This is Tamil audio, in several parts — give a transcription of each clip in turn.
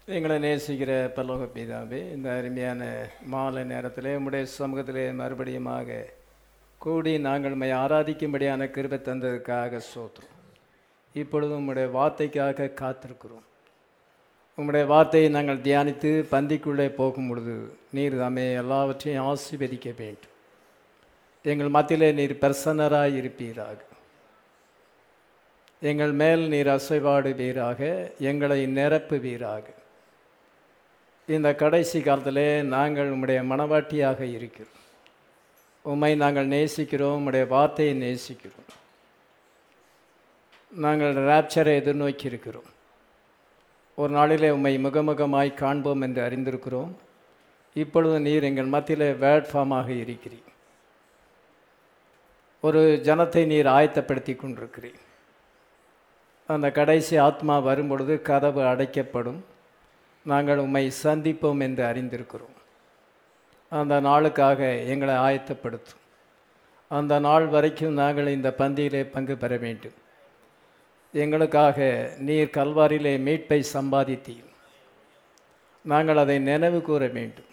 எங்களை நேசிக்கிற பல்லோக பிதாவே இந்த அருமையான மாலை நேரத்திலே உம்முடைய சமூகத்திலே மறுபடியுமாக கூடி நாங்கள் மை ஆராதிக்கும்படியான கிருபை தந்ததுக்காக சோத்திரம் இப்பொழுது உம்முடைய வார்த்தைக்காக காத்திருக்கிறோம் உம்முடைய வார்த்தையை நாங்கள் தியானித்து பந்திக்குள்ளே போகும் பொழுது நீர் தாமே எல்லாவற்றையும் ஆசீர்வதிக்க வேண்டும் எங்கள் மத்தியிலே நீர் பிரசன்னராய் இருப்பீராக எங்கள் மேல் நீர் அசைவாடுவீராக எங்களை நிரப்புவீராக இந்த கடைசி காலத்திலே நாங்கள் உம்முடைய மனவாட்டியாக இருக்கிறோம் உம்மை நாங்கள் நேசிக்கிறோம் உம்முடைய வார்த்தையை நேசிக்கிறோம் நாங்கள் ராப்சரை எதிர்நோக்கி இருக்கிறோம் ஒரு நாளிலே உம்மை முகமுகமாய் காண்போம் என்று அறிந்திருக்கிறோம் இப்பொழுது நீர் எங்கள் மத்தியிலே வேர்ட் ஃபார்மாக இருக்கிறீர் ஒரு ஜனத்தை நீர் ஆயத்தப்படுத்தி கொண்டிருக்கிறீர் அந்த கடைசி ஆத்மா வரும்பொழுது கதவு அடைக்கப்படும் நாங்கள் உம்மை சந்திப்போம் என்று அறிந்திருக்கிறோம் அந்த நாளுக்காக எங்களை ஆயத்தப்படுத்தும் அந்த நாள் வரைக்கும் நாங்கள் இந்த பந்தியிலே பங்கு பெற வேண்டும் எங்களுக்காக நீர் கல்வாரியிலே மீட்பை சம்பாதித்தீர் நாங்கள் அதை நினைவு கூற வேண்டும்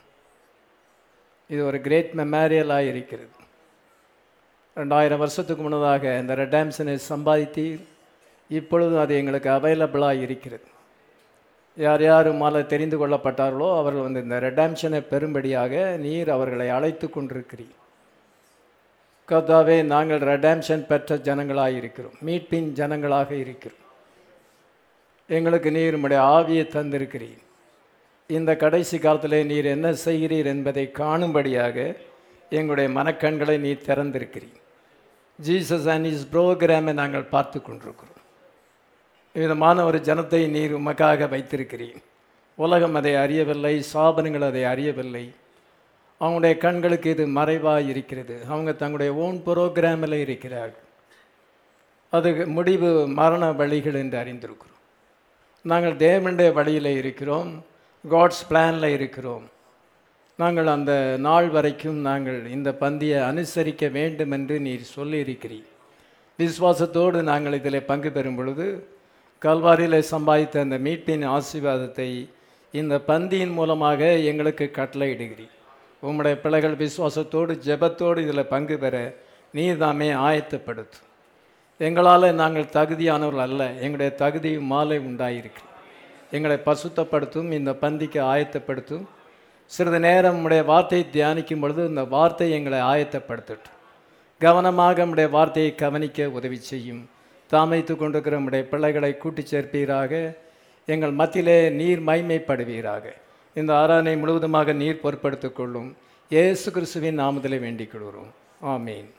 இது ஒரு கிரேட் மெமோரியலாக இருக்கிறது ரெண்டாயிரம் வருஷத்துக்கு முன்னதாக இந்த ரெடாம்சனை சம்பாதித்தீர் இப்பொழுதும் அது எங்களுக்கு அவைலபிளாக இருக்கிறது யார் யார் மாலை தெரிந்து கொள்ளப்பட்டார்களோ அவர்கள் வந்து இந்த ரெடாம்ஷனை பெறும்படியாக நீர் அவர்களை அழைத்து கொண்டிருக்கிறீர் கர்த்தாவே நாங்கள் ரெடாம்ஷன் பெற்ற ஜனங்களாக இருக்கிறோம் மீட்பின் ஜனங்களாக இருக்கிறோம் எங்களுக்கு நீர் உம்முடைய ஆவியை தந்திருக்கிறீர் இந்த கடைசி காலத்தில் நீர் என்ன செய்கிறீர் என்பதை காணும்படியாக எங்களுடைய மனக்கண்களை நீர் திறந்திருக்கிறீர் ஜீசஸ் அண்ட் இஸ் ப்ரோக்ராமை நாங்கள் பார்த்து கொண்டிருக்கிறோம் விதமான ஒரு ஜனத்தை நீர் உமக்காக வைத்திருக்கிறீர் உலகம் அதை அறியவில்லை சாபனங்கள் அதை அறியவில்லை அவங்களுடைய கண்களுக்கு இது மறைவாக இருக்கிறது அவங்க தங்களுடைய ஓன் புரோகிராமில் இருக்கிறார்கள் அது முடிவு மரண வழிகள் என்று அறிந்திருக்கிறோம் நாங்கள் தேவனுடைய வழியில் இருக்கிறோம் காட்ஸ் பிளானில் இருக்கிறோம் நாங்கள் அந்த நாள் வரைக்கும் நாங்கள் இந்த பந்தியை அனுசரிக்க வேண்டும் என்று நீர் சொல்லியிருக்கிறீர் விசுவாசத்தோடு நாங்கள் இதில் பங்கு பெறும் பொழுது கல்வாரியில் சம்பாதித்த அந்த மீட்பின் ஆசீர்வாதத்தை இந்த பந்தியின் மூலமாக எங்களுக்கு கட்டளையிடுகிறீர் உம்முடைய பிள்ளைகள் விசுவாசத்தோடு ஜெபத்தோடு இதில் பங்கு பெற நீர் தாமே ஆயத்தப்படுத்தும் எங்களால் நாங்கள் தகுதியானவர்கள் அல்ல எங்களுடைய தகுதி மாலை உண்டாயிருக்கு எங்களை பசுத்தப்படுத்தும் இந்த பந்திக்கு ஆயத்தப்படுத்தும் சிறிது நேரம் உம்முடைய வார்த்தையை தியானிக்கும் பொழுது இந்த வார்த்தை எங்களை ஆயத்தப்படுத்தட்டும் கவனமாக நம்முடைய வார்த்தையை கவனிக்க உதவி செய்யும் தாமைத்து கொண்டிருக்கிற நம்முடைய பிள்ளைகளை கூட்டிச் சேர்ப்பீராக எங்கள் மத்தியிலே நீர் மைமைப்படுவீராக இந்த ஆராதனை முழுவதுமாக நீர் பொறுப்படுத்திக் கொள்ளும் இயேசு கிறிஸ்துவின் நாமத்திலே வேண்டிக் கொள்கிறோம் ஆமீன்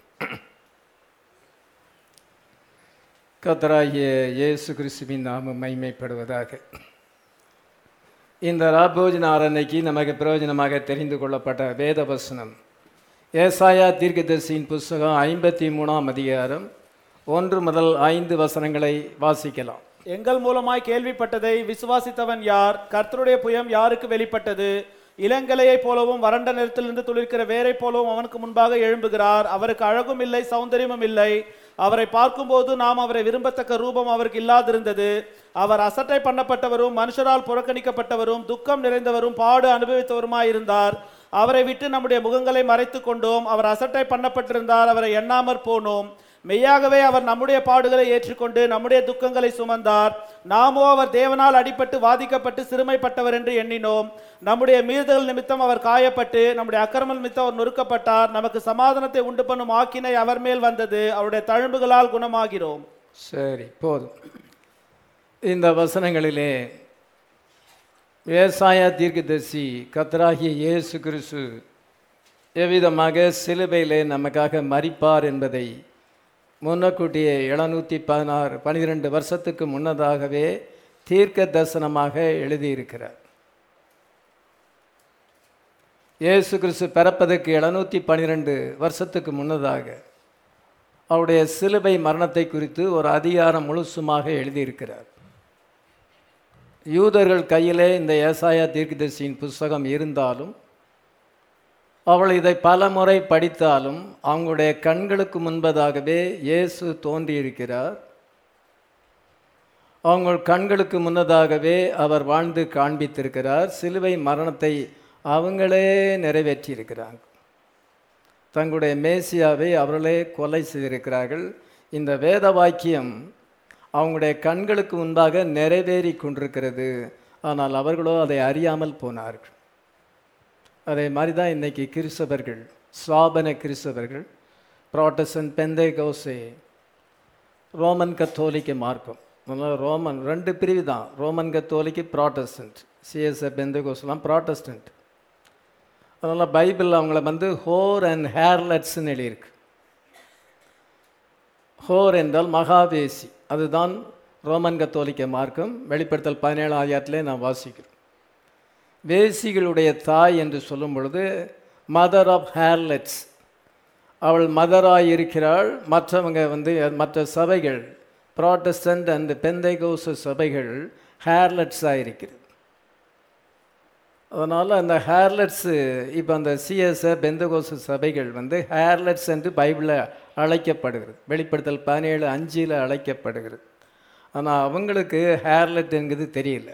கத்தராகிய இயேசு கிறிஸ்துவின் நாமம் மைமைப்படுவதாக இந்த ராபோஜன ஆரணைக்கு நமக்கு பிரயோஜனமாக தெரிந்து கொள்ளப்பட்ட வேத வசனம் ஏசாயா தீர்க்கதரிசியின் புஸ்தகம் ஐம்பத்தி மூணாம் அதிகாரம் ஒன்று முதல் ஐந்து வசனங்களை வாசிக்கலாம் எங்கள் மூலமாய் கேள்விப்பட்டதை விசுவாசித்தவன் யார் கர்த்தருடைய புயம் யாருக்கு வெளிப்பட்டது இளங்கலையைப் போலவும் வறண்ட நிறத்திலிருந்து துளிர்க்கிற வேரைப் போலவும் அவனுக்கு முன்பாக எழும்புகிறார் அவருக்கு அழகும் இல்லை சௌந்தரியமும் இல்லை அவரை பார்க்கும்போது நாம் அவரை விரும்பத்தக்க ரூபம் அவருக்கு இல்லாதிருந்தது அவர் அசட்டை பண்ணப்பட்டவரும் மனுஷரால் புறக்கணிக்கப்பட்டவரும் துக்கம் நிறைந்தவரும் பாடு அனுபவித்தவருமாயிருந்தார் அவரை விட்டு நம்முடைய முகங்களை மறைத்து கொண்டோம் அவர் அசட்டை பண்ணப்பட்டிருந்தார் அவரை எண்ணாமற் போனோம் மெய்யாகவே அவர் நம்முடைய பாடுகளை ஏற்றுக்கொண்டு நம்முடைய துக்கங்களை சுமந்தார் நாமோ அவர் தேவனால் அடிபட்டு வாதிக்கப்பட்டு சிறுமைப்பட்டவர் என்று எண்ணினோம் நம்முடைய மீறுதல் நிமித்தம் அவர் காயப்பட்டு நம்முடைய அக்கிரம நிமித்தம் அவர் நொறுக்கப்பட்டார் நமக்கு சமாதானத்தை உண்டு பண்ணும் ஆக்கினை அவர் மேல் வந்தது அவருடைய தழும்புகளால் குணமாகிறோம் சரி போதும் இந்த வசனங்களிலே விவசாய தீர்க்கதரிசி கத்தராகிய இயேசு கிறிஸ்து எவ்விதமாக சிலுவையிலே நமக்காக மறிப்பார் என்பதை முன்னக்கூட்டியே எழுநூற்றி பதினாறு பன்னிரெண்டு வருஷத்துக்கு முன்னதாகவே தீர்க்க தரிசனமாக எழுதியிருக்கிறார் இயேசு கிறிஸ்து பிறப்பதற்கு எழுநூற்றி பன்னிரெண்டு வருஷத்துக்கு முன்னதாக அவருடைய சிலுவை மரணத்தை குறித்து ஒரு அதிகாரம் முழுசுமாக எழுதியிருக்கிறார் யூதர்கள் கையிலே இந்த ஏசாயா தீர்க்கதரிசியின் புஸ்தகம் இருந்தாலும் அவள் இதை பல முறை படித்தாலும் அவங்களுடைய கண்களுக்கு முன்பதாகவே இயேசு தோன்றியிருக்கிறார் அவங்க கண்களுக்கு முன்னதாகவே அவர் வாழ்ந்து காண்பித்திருக்கிறார் சிலுவை மரணத்தை அவங்களே நிறைவேற்றி இருக்கிறாங்க தங்களுடைய மேசியாவை அவர்களே கொலை செய்திருக்கிறார்கள் இந்த வேத வாக்கியம் அவங்களுடைய கண்களுக்கு முன்பாக நிறைவேறி கொண்டிருக்கிறது ஆனால் அவர்களோ அதை அறியாமல் போனார்கள் அதே மாதிரி தான் இன்றைக்கி கிறிஸ்தவர்கள் சுவாபன கிறிஸ்தவர்கள் ப்ராட்டசன் பெந்தை கௌசே ரோமன் கத்தோலிக்க மார்க்கம் அதனால் ரோமன் ரெண்டு பிரிவு தான் ரோமன் கத்தோலிக்கு ப்ராட்டஸ்டன்ட் சிஎஸ்எ பெந்தகோஸ்லாம் ப்ராட்டஸ்டன்ட் அதனால் பைபிள் அவங்கள வந்து ஹோர் அண்ட் ஹேர்லெட்ஸ்ன்னு எழுதியிருக்கு ஹோர் என்றால் மகாவேசி அதுதான் ரோமன் கத்தோலிக்க மார்க்கம் வெளிப்படுத்தல் பதினேழாம் அதிகாரத்திலே நான் வாசிக்கிறோம் வேசிகளுடைய தாய் என்று சொல்லும் பொழுது மதர் ஆஃப் ஹேர்லெட்ஸ் அவள் மதராய் இருக்கிறாள் மற்றவங்க வந்து மற்ற சபைகள் ப்ராட்டஸ்டன்ட் அண்ட் பெந்தைகோச சபைகள் ஹேர்லெட்ஸாக இருக்கிறது அதனால் அந்த ஹேர்லெட்ஸு இப்போ அந்த சிஎஸ்ஐ பெந்தகோச சபைகள் வந்து ஹேர்லெட்ஸ் என்று பைபிளில் அழைக்கப்படுகிறது வெளிப்படுத்தல் பதினேழு அஞ்சில் அழைக்கப்படுகிறது ஆனால் அவங்களுக்கு ஹேர்லெட் என்கிறது தெரியல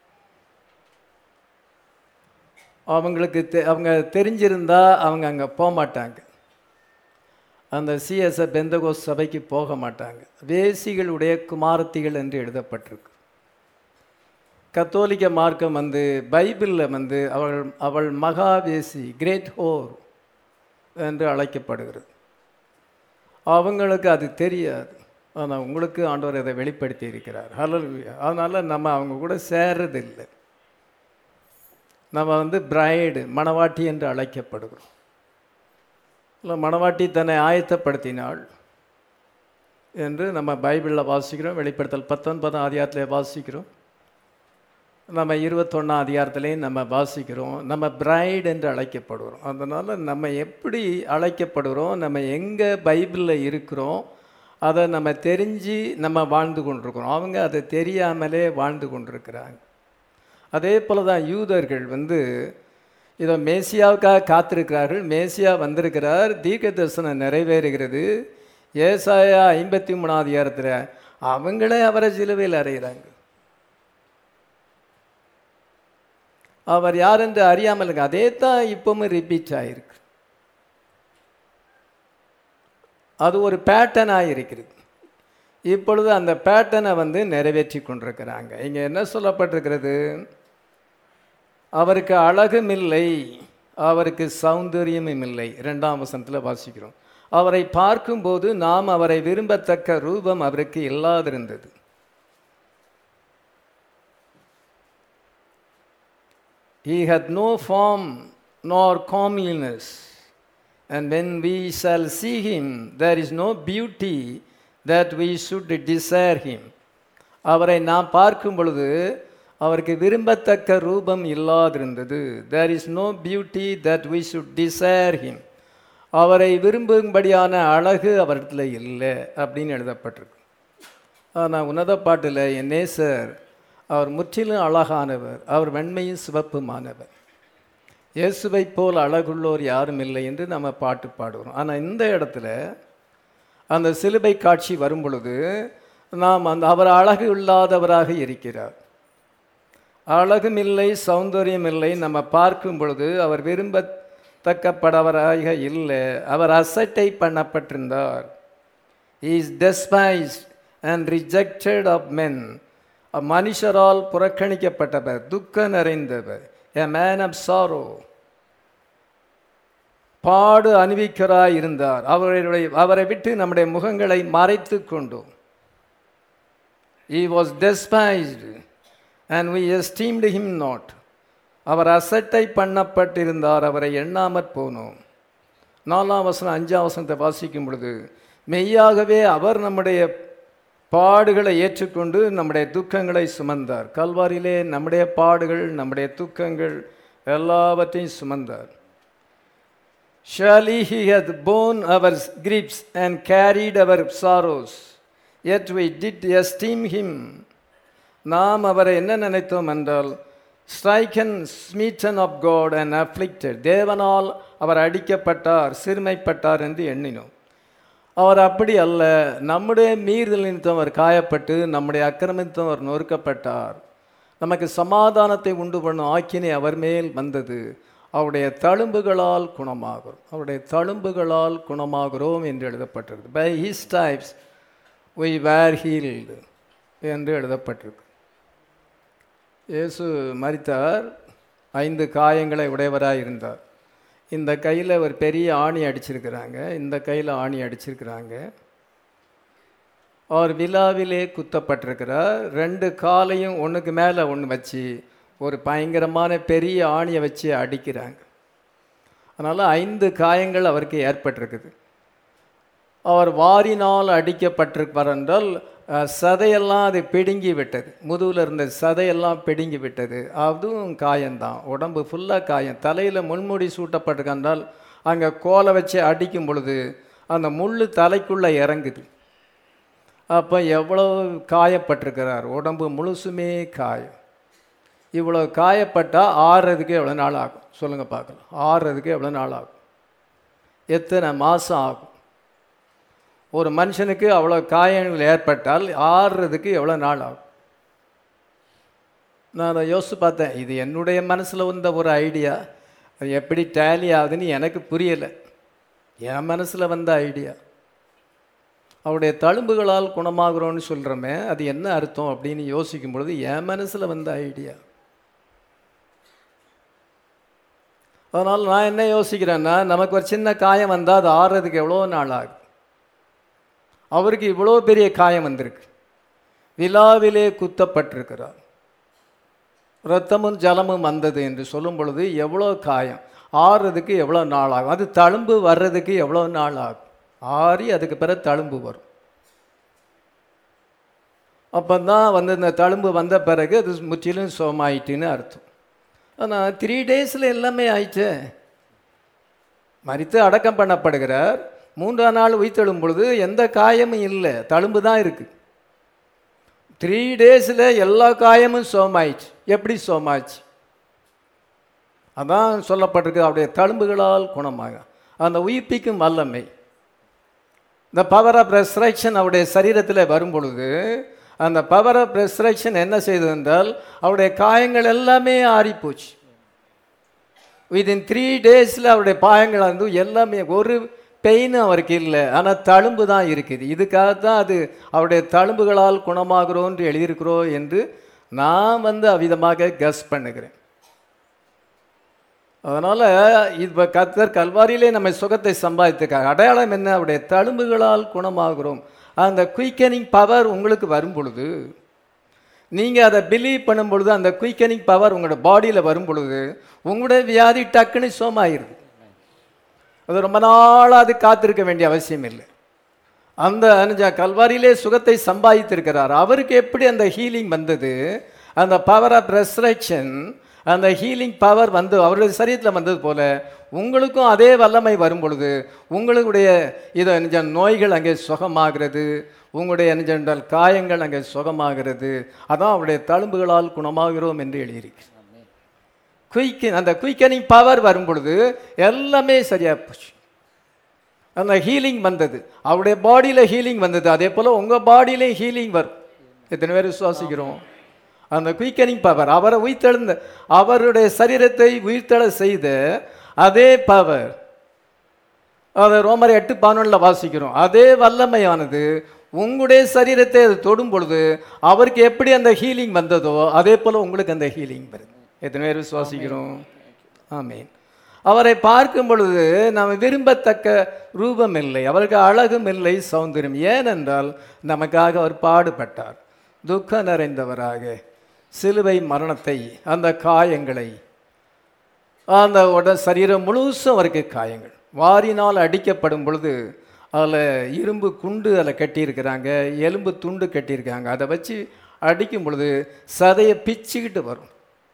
அவங்களுக்கு தெ அவங்க தெரிஞ்சிருந்தா அவங்க அங்கே போக மாட்டாங்க அந்த சிஎஸ்ஐ பெந்தகோஸ் சபைக்கு போக மாட்டாங்க வேசிகளுடைய குமாரத்திகள் என்று எழுதப்பட்டிருக்கு கத்தோலிக்க மார்க்கம் வந்து பைபிளில் வந்து அவள் அவள் மகாவேசி கிரேட் ஹோர் என்று அழைக்கப்படுகிறது அவங்களுக்கு அது தெரியாது ஆனால் உங்களுக்கு ஆண்டவர் அதை வெளிப்படுத்தி இருக்கிறார் ஹலல் அதனால் நம்ம அவங்க கூட சேர்றதில்லை நம்ம வந்து பிரைடு மணவாட்டி என்று அழைக்கப்படுகிறோம் இல்லை மணவாட்டி தன்னை ஆயத்தப்படுத்தினாள் என்று நம்ம பைபிளில் வாசிக்கிறோம் வெளிப்படுத்தல் பத்தொன்பதாம் அதிகாரத்தில் வாசிக்கிறோம் நம்ம இருபத்தொன்னாம் அதிகாரத்துலேயும் நம்ம வாசிக்கிறோம் நம்ம பிரைட் என்று அழைக்கப்படுகிறோம் அதனால் நம்ம எப்படி அழைக்கப்படுகிறோம் நம்ம எங்கே பைபிளில் இருக்கிறோம் அதை நம்ம தெரிஞ்சு நம்ம வாழ்ந்து கொண்டிருக்கிறோம் அவங்க அதை தெரியாமலே வாழ்ந்து கொண்டிருக்கிறாங்க அதே போல் தான் யூதர்கள் வந்து இதோ மேசியாவுக்காக காத்திருக்கிறார்கள் மேசியா வந்திருக்கிறார் தீர்க்க தரிசனம் நிறைவேறுகிறது ஏசாயா ஐம்பத்தி மூணாவது அதிகாரத்தில் அவங்களே அவரை சிலுவையில் அறைகிறாங்க அவர் யார் என்று அறியாமல் இருக்கு அதே தான் இப்பவும் ரிப்பீட் ஆகிருக்கு அது ஒரு பேட்டர்னாக இருக்கிறது இப்பொழுது அந்த பேட்டர்னை வந்து நிறைவேற்றி கொண்டிருக்கிறாங்க இங்கே என்ன சொல்லப்பட்டிருக்கிறது அவருக்கு அழகும் இல்லை அவருக்கு சௌந்தரியமும் இல்லை ரெண்டாம் வசனத்தில் வாசிக்கிறோம் அவரை பார்க்கும்போது நாம் அவரை விரும்பத்தக்க ரூபம் அவருக்கு இல்லாதிருந்தது He had no form nor comeliness. And when we shall see him, there is no beauty that we should desire him. அவரை நாம் பார்க்கும் பொழுது அவருக்கு விரும்பத்தக்க ரூபம் இல்லாதிருந்தது there is no beauty that we should desire him அவரை விரும்பும்படியான அழகு அவரிடத்தில் இல்லை அப்படின்னு எழுதப்பட்டிருக்கு ஆனால் உன்னத பாட்டில் என் நேசர் அவர் முற்றிலும் அழகானவர் அவர் வெண்மையும் சிவப்புமானவர் இயேசுவை போல் அழகுள்ளோர் யாரும் இல்லை என்று நம்ம பாட்டு பாடுகிறோம் ஆனால் இந்த இடத்துல அந்த சிலுவை காட்சி வரும் பொழுது நாம் அந்த அவர் அழகு இல்லாதவராக இருக்கிறார் அழகும் இல்லை சௌந்தரியம் இல்லை நம்ம பார்க்கும் பொழுது அவர் விரும்பத்தக்கப்படவராக இல்லை அவர் அசட்டை பண்ணப்பட்டிருந்தார் is despised and rejected of men மனுஷரால் புறக்கணிக்கப்பட்டவர் துக்க நிறைந்தவர் எ மேன் ஆஃப் சாரோ பாடு அணிவிக்கராய் இருந்தார் அவருடைய அவரை விட்டு நம்முடைய முகங்களை மறைத்து கொண்டோம் he was despised and we esteemed him not அவர் அசட்டை பண்ணப்பட்டிருந்தார் அவரை எண்ணாமற் போனோம் நாலாம் வசனம் அஞ்சாம் வசனத்தை வாசிக்கும் பொழுது மெய்யாகவே அவர் நம்முடைய பாடுகளை ஏற்றுக்கொண்டு நம்முடைய துக்கங்களை சுமந்தார் கல்வாரியிலே நம்முடைய பாடுகள் நம்முடைய துக்கங்கள் எல்லாவற்றையும் சுமந்தார் Surely he hath borne our griefs and carried our sorrows, yet we did esteem him. நாம் அவரை என்ன நினைத்தோம் என்றால் stricken smitten of God and afflicted தேவனால் அவர் அடிக்கப்பட்டார் சிறுமைப்பட்டார் என்று எண்ணினோம் அவர் அப்படி அல்ல நம்முடைய மீறுதல் நிமித்தம் அவர் காயப்பட்டு நம்முடைய அக்கிரமித்தம் அவர் நொறுக்கப்பட்டார் நமக்கு சமாதானத்தை உண்டு பண்ணும் ஆக்கினை அவர் மேல் வந்தது அவருடைய தழும்புகளால் குணமாகிறோம் அவருடைய தழும்புகளால் குணமாகிறோம் என்று எழுதப்பட்டிருக்கு by his stripes we were healed என்று எழுதப்பட்டிருக்கு இயேசு மரித்தார் ஐந்து காயங்களை உடையவராக இருந்தார் இந்த கையில் ஒரு பெரிய ஆணி அடிச்சிருக்கிறாங்க இந்த கையில் ஆணி அடிச்சிருக்கிறாங்க அவர் விழாவிலே குத்தப்பட்டிருக்கிறார் ரெண்டு காலையும் ஒன்றுக்கு மேலே ஒன்று வச்சு ஒரு பயங்கரமான பெரிய ஆணியை வச்சு அடிக்கிறாங்க அதனால் ஐந்து காயங்கள் அவருக்கு ஏற்பட்டிருக்குது அவர் வாரினால் அடிக்கப்பட்டிருப்பார் என்றால் அஹ், சதையெல்லாம் அது பிடுங்கி விட்டது முதுகில் இருந்த சதையெல்லாம் பிடுங்கி விட்டது அதுவும் காயம்தான் உடம்பு ஃபுல்லாக காயம் தலையில் முள்முடி சூட்டப்பட்டிருக்கென்றால் அங்கே கோலை வச்சு அடிக்கும் பொழுது அந்த முள் தலைக்குள்ளே இறங்குது அப்போ எவ்வளோ காயப்பட்டிருக்கிறார் உடம்பு முழுசுமே காயம் இவ்வளோ காயப்பட்டால் ஆறுறதுக்கு எவ்வளோ நாள் ஆகும் சொல்லுங்கள் பார்க்கலாம் ஆறுறதுக்கு எவ்வளோ நாள் ஆகும் எத்தனை மாதம் ஆகும் ஒரு மனுஷனுக்கு அவ்வளோ காயங்கள் ஏற்பட்டால் ஆறுறதுக்கு எவ்வளோ நாள் ஆகும் நான் அதை யோசித்து பார்த்தேன் இது என்னுடைய மனசில் வந்த ஒரு ஐடியா அது எப்படி டேலி ஆகுதுன்னு எனக்கு புரியலை என் மனசில் வந்த ஐடியா அவருடைய தழும்புகளால் குணமாகிறோன்னு சொல்கிறோமே அது என்ன அர்த்தம் அப்படின்னு யோசிக்கும் பொழுது என் மனசில் வந்த ஐடியா அதனால் நான் என்ன யோசிக்கிறேன்னா நமக்கு ஒரு சின்ன காயம் வந்தால் அது ஆறுறதுக்கு எவ்வளோ நாள் ஆகுது அவருக்கு இவ்வளோ பெரிய காயம் வந்திருக்கு விழாவிலே குத்தப்பட்டிருக்கிறார் இரத்தமும் ஜலமும் வந்தது என்று சொல்லும் பொழுது எவ்வளோ காயம் ஆறுறதுக்கு எவ்வளோ நாள் ஆகும் அது தழும்பு வர்றதுக்கு எவ்வளோ நாள் ஆகும் ஆறி அதுக்கு பிறகு தழும்பு வரும் அப்போ தான் வந்து இந்த தழும்பு வந்த பிறகு அது முற்றிலும் சுகமாயிட்டுன்னு அர்த்தம் ஆனால் த்ரீ டேஸில் எல்லாமே ஆயிடுச்சே மரித்து அடக்கம் பண்ணப்படுகிறார் மூன்றாம் நாள் உயிர்த்தெழும் பொழுது எந்த காயமும் இல்லை தழும்பு தான் இருக்குது த்ரீ டேஸில் எல்லா காயமும் சோமாயிடுச்சு எப்படி சோமாச்சு அதான் சொல்லப்பட்டிருக்கு அவருடைய தழும்புகளால் குணமாக அந்த உயிர்ப்பிக்கும் வல்லமை இந்த பவர் ஆஃப் ரெஸ்ட்ரக்ஷன் அவருடைய சரீரத்தில் வரும் பொழுது அந்த பவர் ஆஃப் ரெஸ்ட்ரக்ஷன் என்ன செய்தது என்றால் அவருடைய காயங்கள் எல்லாமே ஆறிப்போச்சு வித்தின் த்ரீ டேஸில் அவருடைய பாயங்கள் வந்து எல்லாமே ஒரு பெயின் அவருக்கு இல்லை ஆனால் தழும்பு தான் இருக்குது இதுக்காக தான் அது அவருடைய தழும்புகளால் குணமாகிறோம் என்று எழுதியிருக்கிறோம் என்று நான் வந்து அவ்விதமாக கஸ் பண்ணுகிறேன் அதனால் இப்போ கத்தர் கல்வாரியிலே நம்ம சுகத்தை சம்பாதித்திருக்காங்க அடையாளம் என்ன அவருடைய தழும்புகளால் குணமாகிறோம் அந்த குயிக்கனிங் பவர் உங்களுக்கு வரும் பொழுது நீங்கள் அதை பிலீவ் பண்ணும் பொழுது அந்த குயிக்கனிங் பவர் உங்களோட பாடியில் வரும் பொழுது உங்களுடைய வியாதி டக்குன்னு சோமாயிருது அது ரொம்ப நாளாக அது காத்திருக்க வேண்டிய அவசியம் இல்லை அந்த அனுஜா கல்வாரியிலே சுகத்தை சம்பாதித்திருக்கிறார் அவருக்கு எப்படி அந்த ஹீலிங் வந்தது அந்த பவர் ஆஃப் ரெஸ்ட்ரக்ஷன் அந்த ஹீலிங் பவர் வந்து அவருடைய சரீரத்தில் வந்தது போல உங்களுக்கும் அதே வல்லமை வரும் பொழுது உங்களுடைய இதை நிஜ நோய்கள் அங்கே சுகமாகிறது உங்களுடைய நிஜென்றால் காயங்கள் அங்கே சுகமாகிறது அதான் அவருடைய தழும்புகளால் குணமாகிறோம் என்று எழுதியிருக்கு குயிக்க அந்த குயிக்கனிங் பவர் வரும் பொழுது எல்லாமே சரியாக போச்சு அந்த ஹீலிங் வந்தது அவருடைய பாடியில் ஹீலிங் வந்தது அதே போல் உங்கள் பாடியிலையும் ஹீலிங் வரும் எத்தனை பேர் விசுவாசிக்கிறோம் அந்த குயிக்கனிங் பவர் அவரை உயிர்த்தெழுந்த அவருடைய சரீரத்தை உயிர்த்தெழ செய்த அதே பவர் அதை ரோமர் எட்டு பதினொன்றில் வாசிக்கிறோம் அதே வல்லமையானது உங்களுடைய சரீரத்தை அது தொடும் பொழுது அவருக்கு எப்படி அந்த ஹீலிங் வந்ததோ அதே போல் உங்களுக்கு அந்த ஹீலிங் வருது எத்தனை பேர் விசுவாசிக்கிறோம் ஆமீன் அவரை பார்க்கும் பொழுது நாம் விரும்பத்தக்க ரூபம் இல்லை அவருக்கு அழகும் இல்லை சௌந்தரியம் ஏனென்றால் நமக்காக அவர் பாடுபட்டார் துக்கம் நிறைந்தவராக சிலுவை மரணத்தை அந்த காயங்களை அந்த உட சரீரம் முழுசும் அவருக்கு காயங்கள் வாரினால் அடிக்கப்படும் பொழுது அதில் இரும்பு குண்டு அதில் கட்டியிருக்கிறாங்க எலும்பு துண்டு கட்டியிருக்காங்க அதை வச்சு அடிக்கும் பொழுது சதையை பிச்சுக்கிட்டு வரும்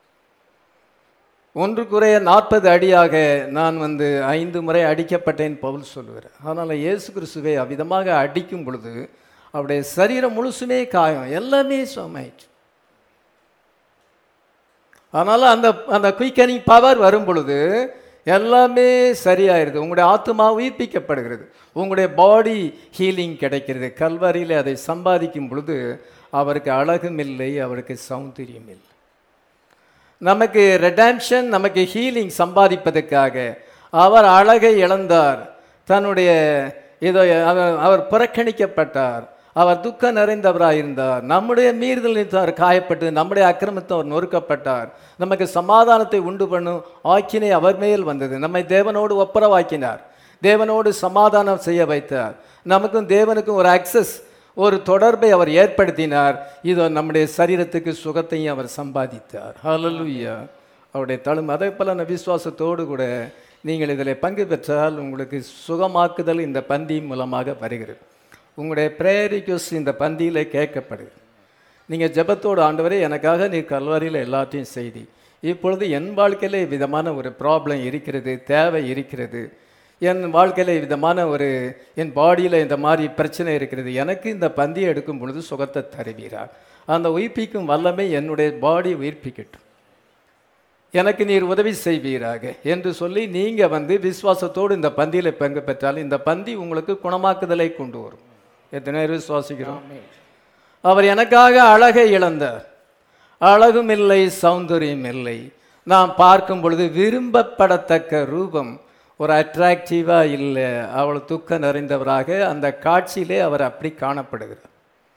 ஒன்று குறைய நாற்பது அடியாக நான் வந்து ஐந்து முறை அடிக்கப்பட்டேன் பவுல் சொல்லுகிறார் அதனால் இயேசு கிறிஸ்துவை அவ்விதமாக அடிக்கும் பொழுது அவருடைய சரீரம் முழுசுமே காயம் எல்லாமே சுகமாயிற்று அதனால் அந்த அந்த குயிக்கனிங் பவர் வரும் பொழுது எல்லாமே சரியாயிருது உங்களுடைய ஆத்மா உயிர்ப்பிக்கப்படுகிறது உங்களுடைய பாடி ஹீலிங் கிடைக்கிறது கல்வாரியில் அதை சம்பாதிக்கும் பொழுது அவருக்கு அழகும் இல்லை அவருக்கு சௌந்தரியம் இல்லை நமக்கு ரெடாம்ஷன் நமக்கு ஹீலிங் சம்பாதிப்பதற்காக அவர் அழகை இழந்தார் தன்னுடைய இதோ அவர் அவர் புறக்கணிக்கப்பட்டார் அவர் துக்கம் நிறைந்தவராக இருந்தார் நம்முடைய மீறுதலில் அவர் காயப்பட்டு நம்முடைய அக்கிரமத்தை அவர் நொறுக்கப்பட்டார் நமக்கு சமாதானத்தை உண்டு பண்ணும் ஆக்கினை அவர் மேல் வந்தது நம்மை தேவனோடு ஒப்புரவாக்கினார் தேவனோடு சமாதானம் செய்ய வைத்தார் நமக்கும் தேவனுக்கும் ஒரு அக்சஸ் ஒரு தொடர்பை அவர் ஏற்படுத்தினார் இதோ நம்முடைய சரீரத்துக்கு சுகத்தையும் அவர் சம்பாதித்தார் ஹalleluya அவருடைய தழும் அதே போல நான் விசுவாசத்தோடு கூட நீங்கள் இதில் பங்கு பெற்றால் உங்களுக்கு சுகமாக்குதல் இந்த பந்தி மூலமாக வருகிறது உங்களுடைய ப்ரேயர் ரிக்வஸ்ட் இந்த பந்தியில் கேட்கப்படுது நீங்கள் ஜெபத்தோடு ஆண்டவரே எனக்காக நீ கல்வாரியில் எல்லாத்தையும் செய்தி இப்பொழுது என் வாழ்க்கையில் விதமான ஒரு ப்ராப்ளம் இருக்கிறது தேவை இருக்கிறது என் வாழ்க்கையில் விதமான ஒரு என் பாடியில் இந்த மாதிரி பிரச்சனை இருக்கிறது எனக்கு இந்த பந்தியை எடுக்கும் பொழுது சுகத்தை தருவீரார் அந்த உயிர்ப்பிக்கும் வல்லமை என்னுடைய பாடி உயிர்ப்பிக்கட்டும் எனக்கு நீர் உதவி செய்வீராக என்று சொல்லி நீங்கள் வந்து விசுவாசத்தோடு இந்த பந்தியில் பங்கு பெற்றால் இந்த பந்தி உங்களுக்கு குணமாக்குதலை கொண்டு வரும் எத்தனை பேர் விசுவாசிக்கிறோம் அவர் எனக்காக அழகை இழந்தார் அழகும் இல்லை சௌந்தரியம் இல்லை நாம் பார்க்கும் பொழுது விரும்பப்படத்தக்க ரூபம் ஒரு அட்ராக்டிவாக இல்லை அவள் துக்கம் நிறைந்தவராக அந்த காட்சியிலே அவர் அப்படி காணப்படுகிறார்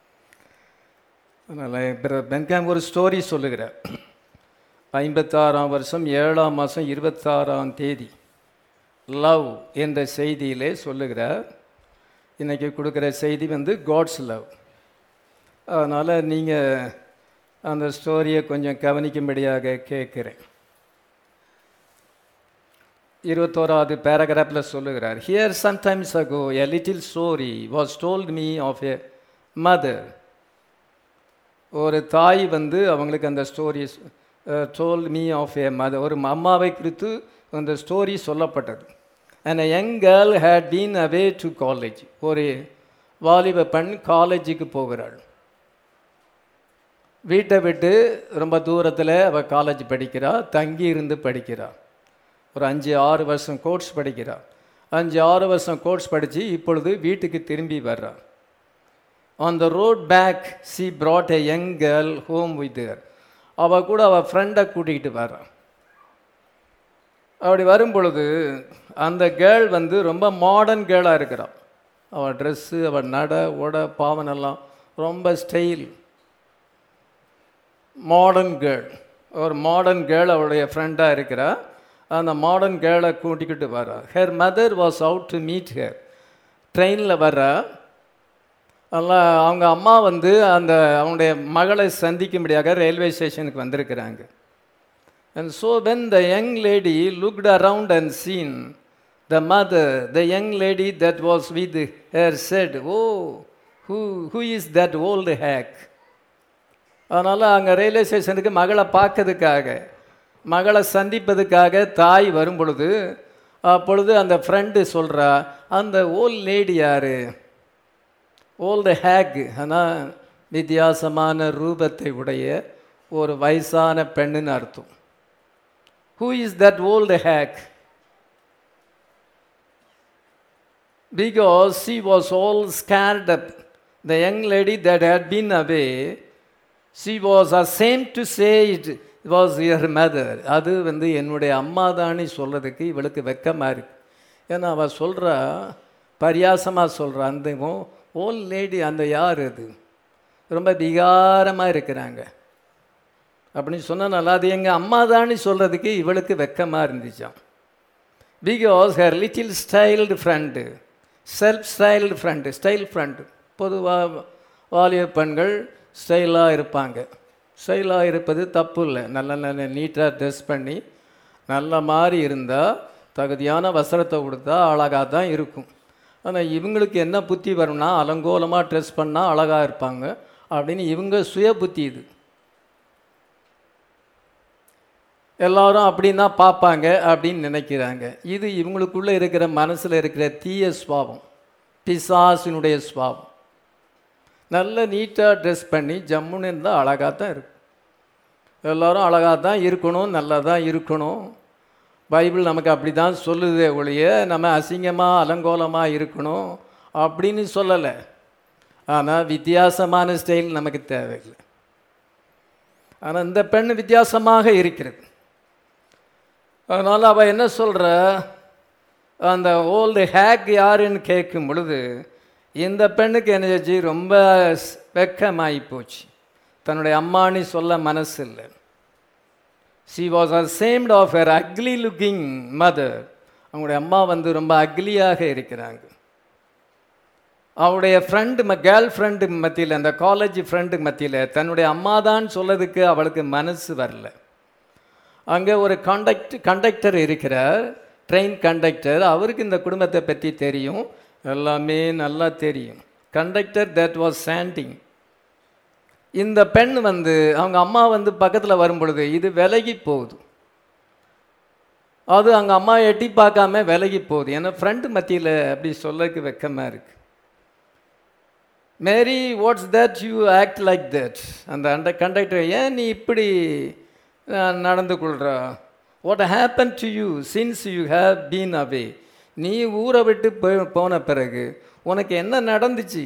அதனால் பென்காம் ஒரு ஸ்டோரி சொல்லுகிறார் ஐம்பத்தாறாம் வருஷம் ஏழாம் மாதம் இருபத்தாறாம் தேதி லவ் என்ற செய்தியிலே சொல்லுகிறார் இன்றைக்கி கொடுக்குற செய்தி வந்து காட்ஸ் லவ் அதனால் நீங்கள் அந்த ஸ்டோரியை கொஞ்சம் கவனிக்கும்படியாக கேட்குறேன் இருபத்தோராவது பேராகிராஃபில் சொல்லுகிறார் here sometimes ago a little story was told me of a mother ஒரு தாய் வந்து அவங்களுக்கு அந்த story told me of a mother ஒரு அம்மாவை குறித்து அந்த ஸ்டோரி சொல்லப்பட்டது and young girl had been away to college ஒரு வாலிப பெண் காலேஜுக்கு போகிறாள் வீட்டை விட்டு ரொம்ப தூரத்தில் அவள் காலேஜ் படிக்கிறா தங்கி இருந்து படிக்கிறா ஒரு அஞ்சு ஆறு வருஷம் கோர்ஸ் படிக்கிறா அஞ்சு ஆறு வருஷம் கோர்ஸ் படித்து இப்பொழுது வீட்டுக்கு திரும்பி வர்றா on the road back she brought a young girl home with her அவள் கூட அவள் ஃப்ரெண்டை கூட்டிகிட்டு வர்றான் அப்படி வரும் பொழுது அந்த கேர்ள் வந்து ரொம்ப மாடர்ன் கேர்ளாக இருக்கிறாள் அவள் ட்ரெஸ்ஸு அவள் நட உட பாவனெல்லாம் ரொம்ப ஸ்டைல் மாடர்ன் கேர்ள் ஒரு மாடர்ன் கேர்ள் அவளுடைய ஃப்ரெண்டாக இருக்கிறா அந்த மாடர்ன் கேர்ளை கூட்டிக்கிட்டு வரா her mother was out to meet her ட்ரெயினில் வர்றா அதெல்லாம் அவங்க அம்மா வந்து அந்த அவனுடைய மகளை சந்திக்கும்படியாக ரயில்வே ஸ்டேஷனுக்கு வந்திருக்கிறாங்க and so when the young lady looked around and seen the mother the young lady that was with her said oh who who is that old hag அதனால் அங்கே ரயில்வே ஸ்டேஷனுக்கு மகளை பார்க்கறதுக்காக மகளை சந்திப்பதுக்காக தாய் வரும் பொழுது அப்பொழுது அந்த ஃப்ரெண்டு சொல்கிறா அந்த ஓல்ட் லேடி யார் ஓல்டு ஹேக் ஆனால் வித்தியாசமான ரூபத்தை உடைய ஒரு வயசான பெண்ணுன்னு அர்த்தம் who is that old hag because she was all scarred up the young lady that had been away she was ashamed to say it was your mother அது வந்து என்னுடைய அம்மா தானே சொல்கிறதுக்கு இவளுக்கு வெக்கமாக இருக்கு ஏன்னா அவள் சொல்கிறா பரியாசமாக சொல்கிறா அந்த ஓல் லேடி அந்த யார் அது ரொம்ப விகாரமாக இருக்கிறாங்க அப்படின்னு சொன்னனால அது எங்கள் அம்மா தானே சொல்கிறதுக்கு இவளுக்கு வெக்கமாக இருந்துச்சான் because her little styled friend self styled friend style friend பொதுவாக வாலிப பெண்கள் ஸ்டைலாக இருப்பாங்க ஸ்டைலாக இருப்பது தப்பு இல்லை நல்ல நல்ல நீட்டாக ட்ரெஸ் பண்ணி நல்ல மாதிரி இருந்தால் தகுதியான வஸ்திரத்தை கொடுத்தா அழகாக தான் இருக்கும் ஆனால் இவங்களுக்கு என்ன புத்தி வரும்னா அலங்கோலமாக ட்ரெஸ் பண்ணால் அழகாக இருப்பாங்க அப்படின்னு இவங்க சுய புத்தி இது எல்லாரும் அப்படின்னு தான் பார்ப்பாங்க அப்படின்னு நினைக்கிறாங்க இது இவங்களுக்குள்ளே இருக்கிற மனசில் இருக்கிற தீய சுவாவம் பிசாசினுடைய சுவாவம் நல்ல நீட்டாக ட்ரெஸ் பண்ணி ஜம்முன்னு இருந்தால் அழகாக தான் இருக்கும் எல்லோரும் அழகாக தான் இருக்கணும் நல்லா தான் இருக்கணும் பைபிள் நமக்கு அப்படி தான் சொல்லுதே ஒழிய நம்ம அசிங்கமாக அலங்கோலமாக இருக்கணும் அப்படின்னு சொல்லலை ஆனால் வித்தியாசமான ஸ்டைல் நமக்கு தேவையில்லை ஆனால் இந்த பெண் வித்தியாசமாக இருக்கிறது அதனால் அவள் என்ன சொல்கிற அந்த ஓல்டு ஹேக் யாருன்னு கேட்கும் பொழுது இந்த பெண்ணுக்கு என்ன ரொம்ப வெக்கமாகி போச்சு தன்னுடைய அம்மானி சொல்ல மனசு இல்லை she was ashamed of her ugly looking mother அவங்களுடைய அம்மா வந்து ரொம்ப அக்லியாக இருக்கிறாங்க அவருடைய ஃப்ரெண்டு ம கேர்ள் ஃப்ரெண்டு மத்தியில் அந்த காலேஜ் ஃப்ரெண்டு மத்தியில் தன்னுடைய அம்மா தான் சொல்லதுக்கு அவளுக்கு மனசு வரல அங்கே ஒரு கண்டக்ட் கண்டக்டர் இருக்கிறார் ட்ரெயின் கண்டக்டர் அவருக்கு இந்த குடும்பத்தை பற்றி தெரியும் எல்லாமே நல்லா தெரியும் கண்டக்டர் தட் வாஸ் சாண்டிங் இந்த பெண் வந்து அவங்க அம்மா வந்து பக்கத்தில் வரும் பொழுது இது விலகி போகுது அது அவங்க அம்மா எட்டி பார்க்காம விலகி போகுது ஏன்னா ஃப்ரெண்டு மத்தியில் அப்படி சொல்லக்கு வெக்கமாக இருக்கு Mary what's that you act like that அந்த அந்த கண்டக்டர் ஏன் நீ இப்படி அஹ், நடந்து கொள்கிற what happen to you since you have been away நீ ஊரை விட்டு போய் போன பிறகு உனக்கு என்ன நடந்துச்சு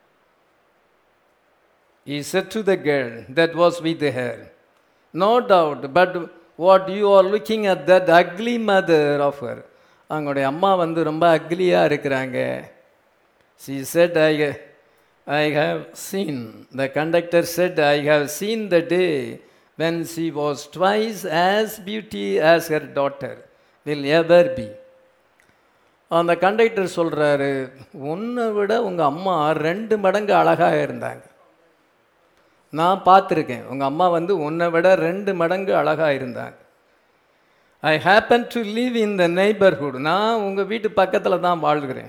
He said to the girl that was with her, No doubt, but what you are looking at that ugly mother of her. அவங்களுடைய அம்மா வந்து ரொம்ப அக்லியாக இருக்கிறாங்க she said I, I have seen the conductor said I have seen the day when she was twice as beauty as her daughter will ever be அந்த கண்டக்டர் சொல்கிறாரு உன்னை விட உங்கள் அம்மா ரெண்டு மடங்கு அழகாக இருந்தாங்க நான் பார்த்துருக்கேன் உங்கள் அம்மா வந்து உன்னை விட ரெண்டு மடங்கு அழகாக இருந்தாங்க I happen to live in the neighbourhood நான் உங்கள் வீட்டு பக்கத்தில் தான் வாழ்கிறேன்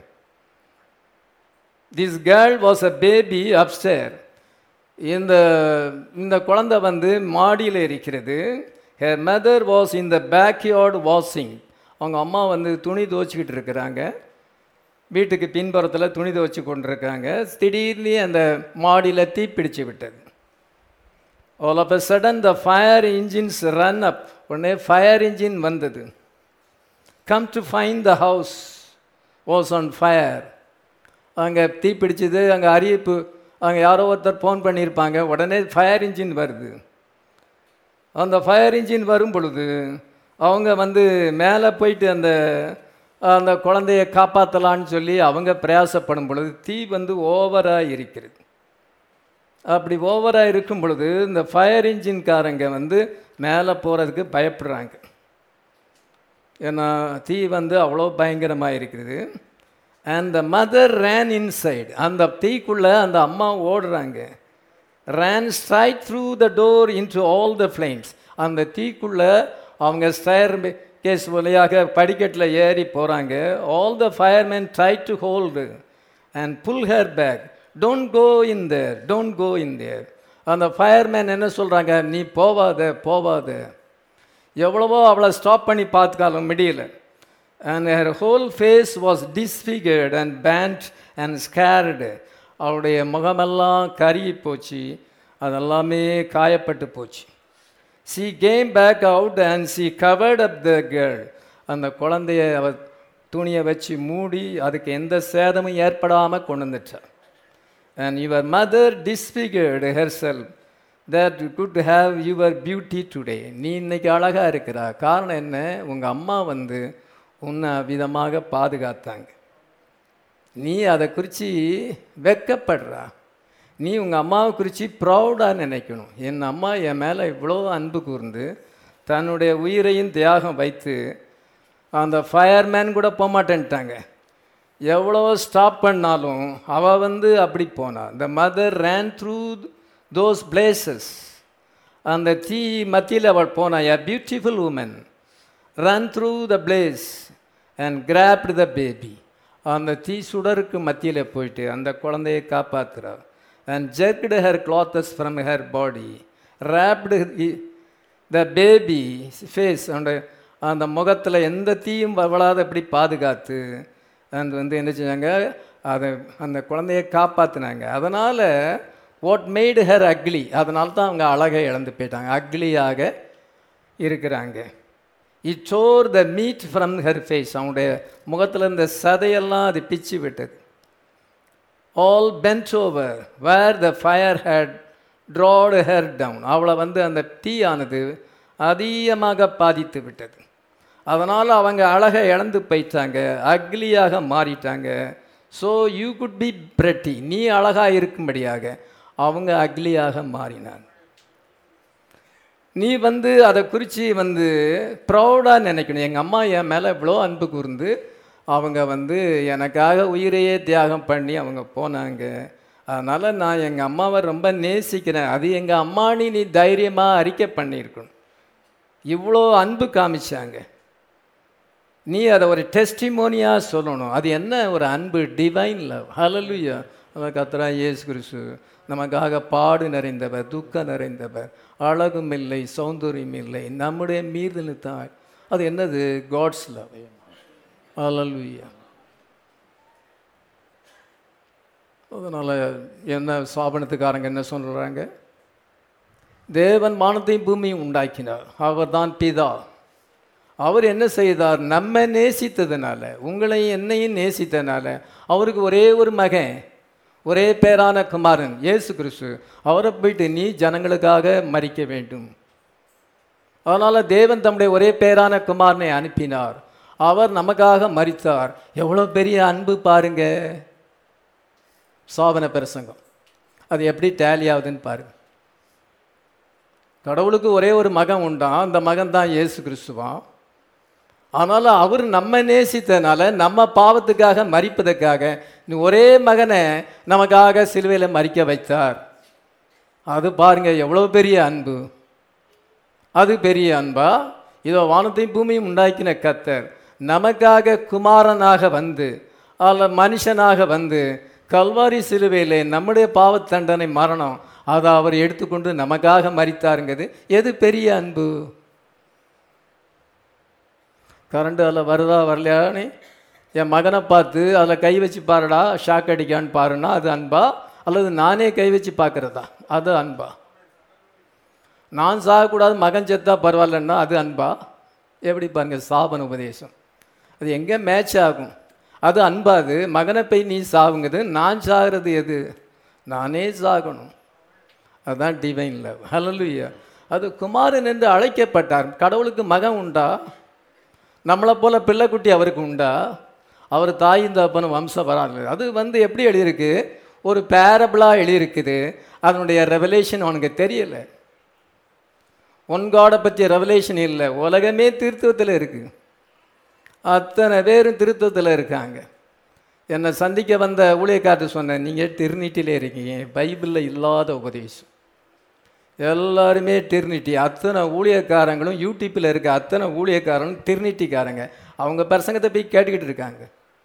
this girl was a baby upstair இந்த இந்த குழந்தை வந்து மாடியில் இருக்கிறது her mother was in the backyard washing அவங்க அம்மா வந்து துணி துவச்சிக்கிட்டு இருக்கிறாங்க வீட்டுக்கு பின்புறத்தில் துணி துவச்சி கொண்டிருக்காங்க திடீர்னு அந்த மாடியில் தீ பிடிச்சு விட்டது all of a sudden the fire engines run up உடனே ஃபயர் இன்ஜின் வந்தது come to find the house was on fire அங்கே தீ பிடிச்சது அங்கே அறிவிப்பு அங்கே யாரோ ஒருத்தர் ஃபோன் பண்ணியிருப்பாங்க உடனே ஃபயர் இன்ஜின் வருது அந்த ஃபயர் இன்ஜின் வரும் பொழுது அவங்க வந்து மேலே போயிட்டு அந்த அந்த குழந்தைய காப்பாற்றலான்னு சொல்லி அவங்க பிரயாசப்படும் பொழுது தீ வந்து ஓவராக இருக்கிறது அப்படி ஓவராக இருக்கும் பொழுது இந்த ஃபயர் இன்ஜின்காரங்க வந்து மேலே போகிறதுக்கு பயப்படுறாங்க ஏன்னா தீ வந்து அவ்வளோ பயங்கரமாக இருக்குது and the mother ran inside அந்த தீக்குள்ளே அந்த அம்மா ஓடுறாங்க ran straight through the door into all the flames அந்த தீக்குள்ளே அவங்க ஸ்டயர் கேஸ் வழியாக படிக்கட்டில் ஏறி போகிறாங்க all the fireman try to hold and pull her back don't go in there don't go in there அந்த ஃபயர்மேன் என்ன சொல்கிறாங்க நீ போவாத போவாத எவ்வளவோ அவளை ஸ்டாப் பண்ணி பார்த்துக்காலும் முடியல and her whole face was disfigured and burned and scarred அவளுடைய முகமெல்லாம் கருகி போச்சு அதெல்லாமே காயப்பட்டு போச்சு she came back out and she covered up the girl அந்த குழந்தைய அவ துணியை வச்சு மூடி அதுக்கு எந்த சேதமும் ஏற்படாமல் கொண்டு வந்துட்டார் and your mother disfigured herself that could have your beauty today நீ இன்னைக்கு அழகாக இருக்கிறா காரணம் என்ன உங்கள் அம்மா வந்து உன்னை விதமாக பாதுகாத்தாங்க நீ அதை குறித்து வெக்கப்படுறா நீ உங்கள் அம்மாவை குறித்து ப்ரௌடாக நினைக்கணும் என் அம்மா என் மேலே இவ்வளோ அன்பு கூர்ந்து தன்னுடைய உயிரையும் தியாகம் வைத்து அந்த ஃபயர்மேன் கூட போக மாட்டேன்ட்டாங்க எவ்வளோ ஸ்டாப் பண்ணாலும் அவள் வந்து அப்படி போனாள் the mother ran through those places அந்த தீ மத்தியில் அவள் போனா a beautiful woman ran through the place and grabbed the baby அந்த தீ சுடருக்கு மத்தியில் போயிட்டு அந்த குழந்தையை காப்பாற்றுறாள் and jerked her clothes from her body wrapped the baby face அந்த அந்த முகத்தில் எந்த தீயும் வளராத எப்படி பாதுகாத்து அது வந்து என்ன செஞ்சாங்க அதை அந்த குழந்தைய காப்பாற்றினாங்க அதனால் வாட் மேடு ஹர் அக்லி அதனால தான் அவங்க அழகை இழந்து போயிட்டாங்க அக்லியாக இருக்கிறாங்க it tore the meat from her face அவனுடைய முகத்தில் இருந்த சதையெல்லாம் அது பிச்சு விட்டது all bunched over where the fire had drawed her down அவளை வந்து அந்த தீயானது அதிகமாக பாதித்து விட்டது அதனால் அவங்க அழகை இழந்து போயிட்டாங்க அக்லியாக மாறிட்டாங்க so you could be pretty நீ அழகாக இருக்கும்படியாக அவங்க அக்லியாக மாறினாங்க நீ வந்து அதை குறித்து வந்து ப்ரௌடாக நினைக்கணும் எங்கள் அம்மா என் மேலே இவ்வளோ அன்பு கூர்ந்து அவங்க வந்து எனக்காக உயிரையே தியாகம் பண்ணி அவங்க போனாங்க அதனால் நான் எங்கள் அம்மாவை ரொம்ப நேசிக்கிறேன் அது எங்கள் அம்மானி நீ தைரியமாக அறிக்கை பண்ணியிருக்கணும் இவ்வளோ அன்பு காமிச்சாங்க நீ அதை ஒரு டெஸ்டிமோனியாக சொல்லணும் அது என்ன ஒரு அன்பு டிவைன் லவ் ஹலலுயா நம்ம கத்ரா இயேசு கிறிஸ்து நமக்காக பாடு நிறைந்தவர் துக்கம் நிறைந்தவர் அழகும் இல்லை சௌந்தரியம் இல்லை நம்முடைய மீறுதல் தான் அது என்னது காட்ஸ் லவ் ஹலலுயா அதனால் என்ன சாபனத்துக்காரங்க என்ன சொல்கிறாங்க தேவன் வானத்தையும் பூமியும் உண்டாக்கினார் அவர் தான் பிதா அவர் என்ன செய்தார் நம்ம நேசித்ததுனால உங்களையும் என்னையும் நேசித்ததுனால அவருக்கு ஒரே ஒரு மகன் ஒரே பேரான குமாரன் இயேசு கிறிஸ்து அவரை போயிட்டு நீ ஜனங்களுக்காக மறிக்க வேண்டும் அதனால் தேவன் தம்முடைய ஒரே பேரான குமாரனை அனுப்பினார் அவர் நமக்காக மறித்தார் எவ்வளோ பெரிய அன்பு பாருங்க சாபன பிரசங்கம் அது எப்படி டேலி ஆகுதுன்னு பாருங்க கடவுளுக்கு ஒரே ஒரு மகன் உண்டான் அந்த மகன் தான் இயேசு கிறிஸ்துவான் ஆனால் அவர் நம்ம நேசித்தனால நம்ம பாவத்துக்காக மறிப்பதற்காக நீ ஒரே மகனை நமக்காக சிலுவையில் மறிக்க வைத்தார் அது பாருங்க எவ்வளோ பெரிய அன்பு அது பெரிய அன்பா இதோ வானத்தையும் பூமியும் உண்டாக்கின கத்தர் நமக்காக குமாரனாக வந்து அல்ல மனுஷனாக வந்து கல்வாரி சிலுவையிலே நம்முடைய பாவத் தண்டனை மரணம் அதை அவர் எடுத்துக்கொண்டு நமக்காக மறித்தாருங்கிறது எது பெரிய அன்பு கரண்ட் அதில் வருதா வரலையானே என் மகனை பார்த்து அதில் கை வச்சு பாருடா ஷாக் அடிக்கான்னு பாருன்னா அது அன்பா அல்லது நானே கை வச்சு பார்க்குறதா அது அன்பா நான் சாகக்கூடாது மகன் செத்தா பரவாயில்லன்னா அது அன்பா எப்படி பாருங்க சாபன உபதேசம் அது எங்கே மேட்ச் ஆகும் அது அன்பா அது மகனை போய் நீ சாவுங்கிறது நான் சாகிறது எது நானே சாகணும் அதுதான் டிவைன் லவ் ஹலலுயா அது குமாரன் என்று அழைக்கப்பட்டார் கடவுளுக்கு மகன் உண்டா நம்மளை போல பிள்ளைக்குட்டி அவருக்கு உண்டா அவர் தாயின் தகப்பனும் வம்ச வராது அது வந்து எப்படி எழுதியிருக்கு ஒரு பேரபிளாக எழுதியிருக்குது அதனுடைய ரெவலேஷன் அவனுக்கு தெரியலை ஒன் காடை பற்றிய ரெவலேஷன் இல்லை உலகமே திருத்துவத்தில் இருக்குது அத்தனை பேரும் திருத்துவத்தில் இருக்காங்க என்னை சந்திக்க வந்த ஊழியக்காரர் சொன்னேன் நீங்கள் திருநீட்டிலே இருக்கீங்க பைபிளில் இல்லாத உபதேசம் எல்லாருமே டிர்னிட்டி அத்தனை ஊழியக்காரங்களும் யூடியூப்பில் இருக்க அத்தனை ஊழியக்காரங்களும் டிர்னிட்டிக்காரங்க அவங்க பிரசங்கத்தை போய் கேட்டுக்கிட்டு இருக்காங்க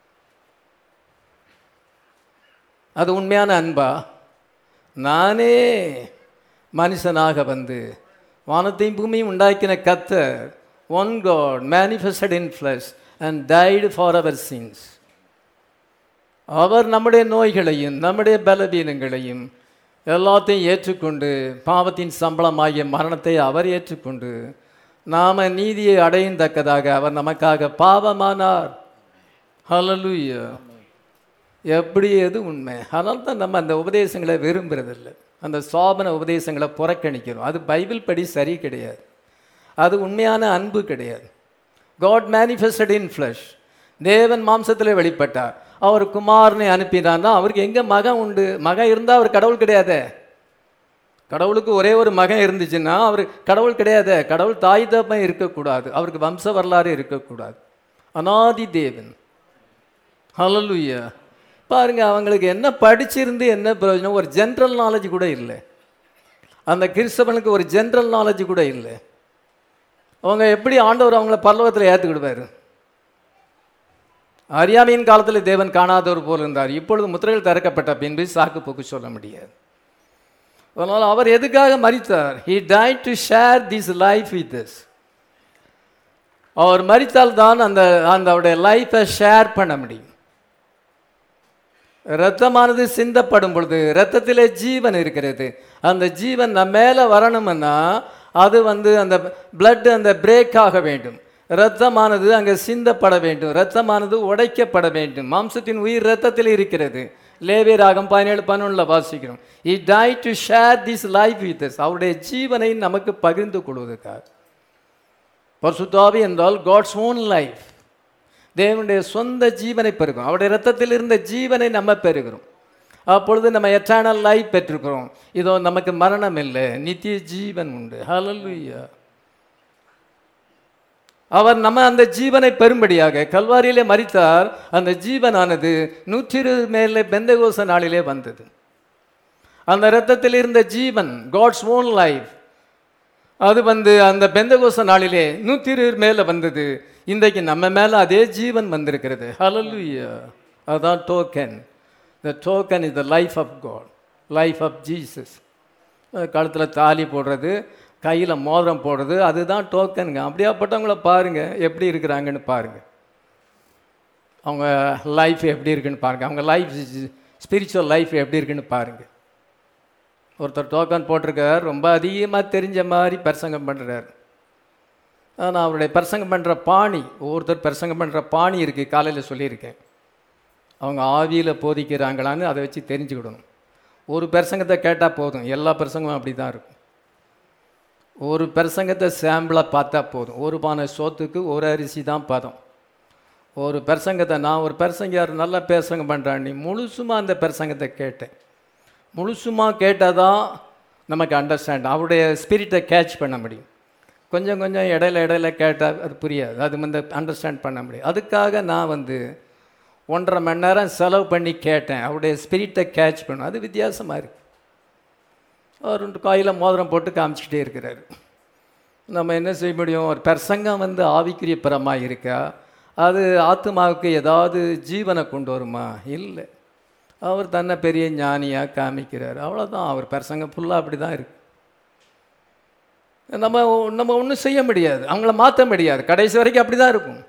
அது உண்மையான அன்பா நானே மனுஷனாக வந்து வானத்தையும் பூமியும் உண்டாக்கின கத்தர் one God manifested in flesh and died for our sins அவர் நம்முடைய நோய்களையும் நம்முடைய பலவீனங்களையும் எல்லாத்தையும் ஏற்றுக்கொண்டு பாவத்தின் சம்பளமாகிய மரணத்தை அவர் ஏற்றுக்கொண்டு நாம நீதியை அடையத்தக்கதாக அவர் நமக்காக பாவமானார் ஹலலுயா எப்படி எது உண்மை அதனால தான் நம்ம அந்த உபதேசங்களை விரும்புறதில்லை அந்த சோபன உபதேசங்களை புறக்கணிக்கிறோம் அது பைபிள் படி சரி கிடையாது அது உண்மையான அன்பு கிடையாது காட் மேனிஃபெஸ்டட் இன் ஃப்ளஷ் தேவன் மாம்சத்தில் வெளிப்பட்டார் அவர் குமாரனை அனுப்பினார்னா அவருக்கு எங்கே மகன் உண்டு மகன் இருந்தால் அவர் கடவுள் கிடையாதே கடவுளுக்கு ஒரே ஒரு மகன் இருந்துச்சுன்னா அவர் கடவுள் கிடையாதே கடவுள் தாய் தப்பம் இருக்கக்கூடாது அவருக்கு வம்ச வரலாறு இருக்கக்கூடாது அனாதி தேவன் ஹலலுயா பாருங்க அவங்களுக்கு என்ன படிச்சிருந்து என்ன பிரயோஜனம் ஒரு ஜென்ரல் நாலேஜ் கூட இல்லை அந்த கிறிஸ்தவனுக்கு ஒரு ஜென்ரல் நாலேஜ் கூட இல்லை அவங்க எப்படி ஆண்டவர் அவங்கள பல்லவத்தில் ஏற்றுக்கிடுவார் அறியாமையின் காலத்தில் தேவன் காணாதவர் போல் இருந்தார் இப்பொழுது முத்திரைகள் திறக்கப்பட்ட பின்பு சாக்கு போக்கு சொல்ல முடியாது அதனால் அவர் எதுக்காக மறித்தார் he died to share this life with us அவர் மறித்தால் தான் அந்த அந்த அவருடைய லைஃப்பை ஷேர் பண்ண முடியும் இரத்தமானது சிந்தப்படும் பொழுது இரத்தத்திலே ஜீவன் இருக்கிறது அந்த ஜீவன் நம்ம மேலே வரணும்னா அது வந்து அந்த blood அந்த பிரேக் ஆக வேண்டும் இரத்தமானது அங்கே சிந்தப்பட வேண்டும் இரத்தமானது உடைக்கப்பட வேண்டும் மாம்சத்தின் உயிர் இரத்தத்தில் இருக்கிறது லேவே ராகம் பதினேழு பதினொன்றில் வாசிக்கிறோம் he die to share this life with அவருடைய ஜீவனை நமக்கு பகிர்ந்து கொள்வதற்காக பரிசுத்தாவி என்றால் காட்ஸ் ஓன் லைஃப் தேவனுடைய சொந்த ஜீவனை பெறுகிறோம் அவருடைய இரத்தத்தில் இருந்த ஜீவனை நம்ம பெறுகிறோம் அப்பொழுது நம்ம எட்டர்னல் லைஃப் பெற்றிருக்கிறோம் இதோ நமக்கு மரணம் இல்லை நித்திய ஜீவன் உண்டு ஹalleluya அவர் நம்ம அந்த ஜீவனை பெறும்படியாக கல்வாரியிலே மரித்தார் அந்த ஜீவனானது நூற்றி இருபது மேலே பெந்தகோச நாளிலே வந்தது அந்த இரத்தத்தில் இருந்த ஜீவன் காட்ஸ் ஓன் லைஃப் அது வந்து அந்த பெந்தகோச நாளிலே நூற்றி இருபது மேலே வந்தது இன்றைக்கு நம்ம மேலே அதே ஜீவன் வந்திருக்கிறது ஹalleluya அதுதான் token the token is the life of God life of Jesus கழுத்தில் தாலி போடுறது கையில் மோதிரம் போடுறது அதுதான் டோக்கனுங்க அப்படியாப்பட்டவங்கள பாருங்கள் எப்படி இருக்கிறாங்கன்னு பாருங்கள் அவங்க லைஃப் எப்படி இருக்குன்னு பாருங்கள் அவங்க லைஃப் ஸ்பிரிச்சுவல் லைஃப் எப்படி இருக்குன்னு பாருங்கள் ஒருத்தர் டோக்கன் போட்டிருக்கார் ரொம்ப அதிகமாக தெரிஞ்ச மாதிரி பிரசங்கம் பண்ணுறார் ஆனால் அவருடைய பிரசங்கம் பண்ணுற பாணி ஒவ்வொருத்தர் பிரசங்கம் பண்ணுற பாணி இருக்குது காலையில் சொல்லியிருக்கேன் அவங்க ஆவியில் போதிக்கிறாங்களான்னு அதை வச்சு தெரிஞ்சுக்கிடணும் ஒரு பிரசங்கத்தை கேட்டால் போதும் எல்லா பிரசங்கமும் அப்படி தான் இருக்கும் ஒரு பிரசங்கத்தை சாம்பிளாக பார்த்தா போதும் ஒரு பானை சோத்துக்கு ஒரு அரிசி தான் பதம் ஒரு பிரசங்கத்தை நான் ஒரு பிரசங்கியார் நல்லா பிரசங்கம் பண்ணுறான் நீ முழுசுமாக அந்த பிரசங்கத்தை கேட்டேன் முழுசுமாக கேட்டால் தான் நமக்கு அண்டர்ஸ்டாண்ட் அவருடைய ஸ்பிரிட்டை கேட்ச் பண்ண முடியும் கொஞ்சம் கொஞ்சம் இடையில இடையில கேட்டால் அது புரியாது அது வந்து அண்டர்ஸ்டாண்ட் பண்ண முடியும் அதுக்காக நான் வந்து ஒன்றரை மணி நேரம் செலவு பண்ணி கேட்டேன் அவருடைய ஸ்பிரிட்டை கேட்ச் பண்ணும் அது வித்தியாசமாக இருக்குது அவர் ரெண்டு காயில் மோதிரம் போட்டு காமிச்சிக்கிட்டே இருக்கிறாரு நம்ம என்ன செய்ய முடியும் ஒரு பிரசங்கம் வந்து ஆவிக்குரிய பரமாக இருக்கா அது ஆத்மாவுக்கு ஏதாவது ஜீவனை கொண்டு வருமா இல்லை அவர் தன்னை பெரிய ஞானியாக காமிக்கிறார் அவ்வளோதான் அவர் பிரசங்கம் ஃபுல்லாக அப்படி தான் இருக்கு நம்ம நம்ம ஒன்றும் செய்ய முடியாது அவங்கள மாற்ற முடியாது கடைசி வரைக்கும் அப்படி தான் இருக்கும்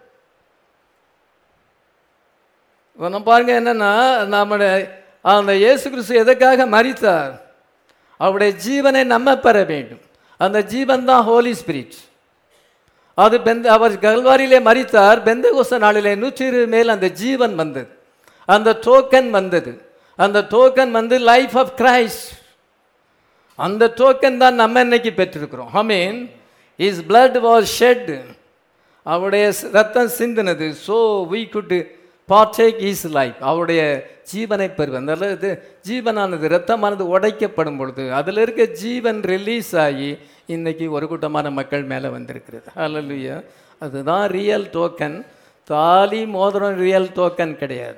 இப்ப நம்ம பாருங்க என்னன்னா நம்முடைய அந்த இயேசு கிறிஸ்து எதுக்காக மரித்தார் அவருடைய ஜீவனை நம்ம பெற வேண்டும் அந்த ஜீவன் தான் ஹோலி ஸ்பிரிட் அது பெந்த அவர் கல்வாரியிலே மரித்தார் பெந்தகோச நாளிலே நூற்றி இருபது மேல் அந்த ஜீவன் வந்தது அந்த டோக்கன் வந்தது அந்த டோக்கன் வந்து லைஃப் ஆஃப் கிரைஸ்ட் அந்த டோக்கன் தான் நம்ம இன்னைக்கு பெற்றிருக்கிறோம் I mean his blood was shed அவருடைய ரத்தம் சிந்தினது so we could partake his life அவருடைய ஜீவனை பெறுவது அந்த இது ஜீவனானது ரத்தமானது உடைக்கப்படும் பொழுது அதில் இருக்க ஜீவன் ரிலீஸ் ஆகி இன்னைக்கு ஒரு கூட்டமான மக்கள் மேலே வந்திருக்கிறது ஹalleluya அதுதான் ரியல் டோக்கன் தாலி மோதிரம் ரியல் டோக்கன் கிடையாது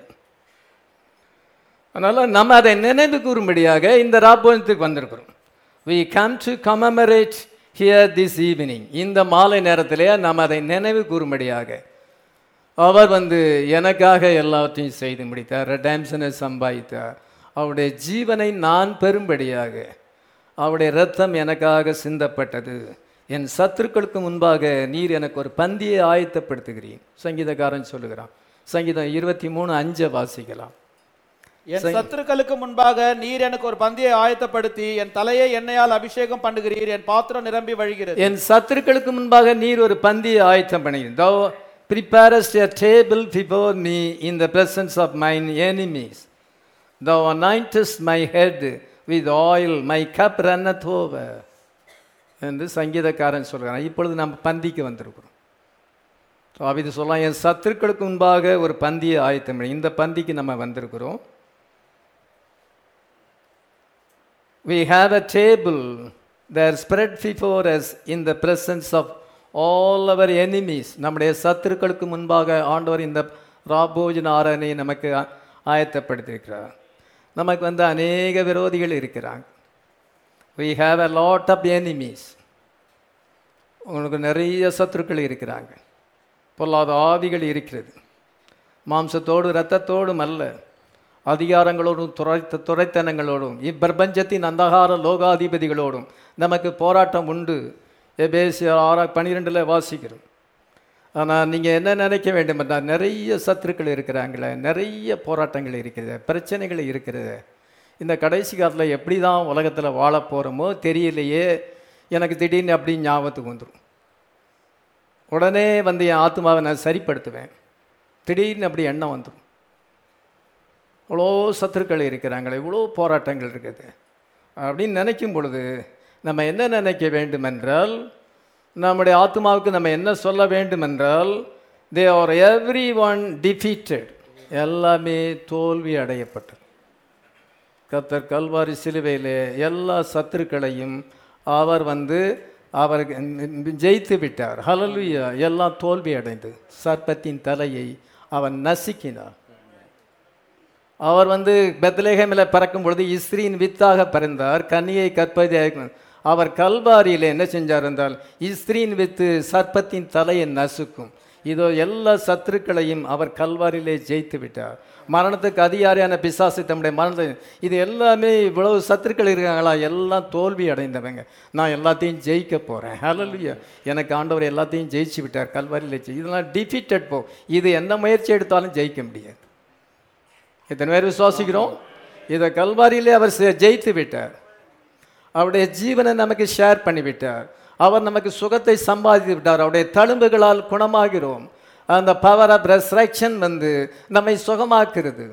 அதனால் நம்ம அதை நினைவு கூறும்படியாக இந்த ராப்போனத்துக்கு வந்திருக்கிறோம் we come to commemorate here this evening இந்த மாலை நேரத்திலே நாம் அதை நினைவு கூறும்படியாக அவர் வந்து எனக்காக எல்லாத்தையும் செய்து முடித்தார் ரெடாம்சனை சம்பாதித்தார் அவருடைய ஜீவனை நான் பெறும்படியாக அவருடைய இரத்தம் எனக்காக சிந்தப்பட்டது என் சத்துருக்களுக்கு முன்பாக நீர் எனக்கு ஒரு பந்தியை ஆயத்தப்படுத்துகிறீன் சங்கீதக்காரன் சொல்லுகிறான் சங்கீதம் இருபத்தி மூணு அஞ்சை வாசிக்கலாம் என் சத்துருக்களுக்கு முன்பாக நீர் எனக்கு ஒரு பந்தியை ஆயத்தப்படுத்தி என் தலையை எண்ணெயால் அபிஷேகம் பண்ணுகிறீர் என் பாத்திரம் நிரம்பி வழிகிறது என் சத்துருக்களுக்கு முன்பாக நீர் ஒரு பந்தியை ஆயத்தம் பண்ணுகிறீர் thou preparest a table before me in the presence of mine enemies thou anointest my head with oil my cup runneth over என்று சங்கீதக்காரன் சொல்கிறான் இப்பொழுது நம்ம பந்திக்கு வந்திருக்கிறோம் ஸோ இது சொல்லலாம் என் சத்துருக்களுக்கு முன்பாக ஒரு பந்தியை ஆயத்தம் பண்ணி இந்த பந்திக்கு நம்ம வந்திருக்கிறோம் we have a table there spread before us in the presence of all our enemies நம்முடைய சத்துருக்களுக்கு முன்பாக ஆண்டவர் இந்த ராபோஜன ஆரணை நமக்கு ஆ- ஆயத்தப்படுத்தியிருக்கிறார் நமக்கு வந்து அநேக விரோதிகள் இருக்கிறாங்க we have a lot of enemies உங்களுக்கு நிறைய சத்துருக்கள் இருக்கிறாங்க பொல்லாத ஆவிகள் இருக்கிறது மாம்சத்தோடு இரத்தத்தோடும் அல்ல அதிகாரங்களோடும் துரைத்த துரைத்தனங்களோடும் இப்பிரபஞ்சத்தின் அந்தகார லோகாதிபதிகளோடும் நமக்கு போராட்டம் உண்டு எபேசியர் ஆறா பன்னிரெண்டில் வாசிக்கிறோம் ஆனால் நீங்கள் என்ன நினைக்க வேண்டும் என்றால் நிறைய சத்துருக்கள் இருக்கிறாங்களே நிறைய போராட்டங்கள் இருக்கிறது பிரச்சனைகள் இருக்கிறது இந்த கடைசி காலத்தில் எப்படி தான் உலகத்தில் வாழ போகிறோமோ தெரியலையே எனக்கு திடீர்னு அப்படி ஞாபகத்துக்கு வந்துடும் உடனே வந்து என் ஆத்மாவை நான் சரிப்படுத்துவேன் திடீர்னு அப்படி எண்ணம் வந்துடும் இவ்வளோ சத்துருக்கள் இருக்கிறாங்களே இவ்வளோ போராட்டங்கள் இருக்குது அப்படின்னு நினைக்கும் பொழுது நம்ம என்ன நினைக்க வேண்டுமென்றால் நம்முடைய ஆத்மாவுக்கு நம்ம என்ன சொல்ல வேண்டுமென்றால் they are every one defeated எல்லாமே தோல்வி அடையப்பட்டது கத்தர் கல்வாரி சிலுவையிலே எல்லா சத்துருக்களையும் அவர் வந்து அவர் ஜெயித்து விட்டார் ஹலலுயா எல்லாம் தோல்வி அடைந்து சர்ப்பத்தின் தலையை அவன் நசுக்கினார் அவர் வந்து பெத்லேஹேமில் பிறக்கும் பொழுது இஸ்ரீன் வித்தாக பிறந்தார் கன்னியை கற்பதை அவர் கல்வாரியில் என்ன செஞ்சார் என்றால் இஸ்ரீன் வித்து சர்ப்பத்தின் தலையை நசுக்கும் இதோ எல்லா சத்துருக்களையும் அவர் கல்வாரியிலே ஜெயித்து விட்டார் மரணத்துக்கு அதிகாரியான பிசாசு தம்முடைய மரணத்தை இது எல்லாமே இவ்வளவு சத்துருக்கள் இருக்காங்களா எல்லாம் தோல்வி அடைந்தவங்க நான் எல்லாத்தையும் ஜெயிக்க போகிறேன் ஹalleluya எனக்கு ஆண்டவர் எல்லாத்தையும் ஜெயிச்சு விட்டார் கல்வாரியில் ஜெயி இதெல்லாம் டிஃபீட்டட் போ இது எந்த முயற்சி எடுத்தாலும் ஜெயிக்க முடியாது இத்தனை பேர் விசுவாசிக்கிறோம் இதை கல்வாரியிலே அவர் செ- ஜெயித்து விட்டார் அவருடைய ஜீவனை நமக்கு ஷேர் பண்ணிவிட்டார் அவர் நமக்கு சுகத்தை சம்பாதித்து விட்டார் அவருடைய தழும்புகளால் குணமாகிறோம் அந்த பவர் ஆஃப் ரெஸ்ட்ரக்ஷன் வந்து நம்மை சுகமாக்குறது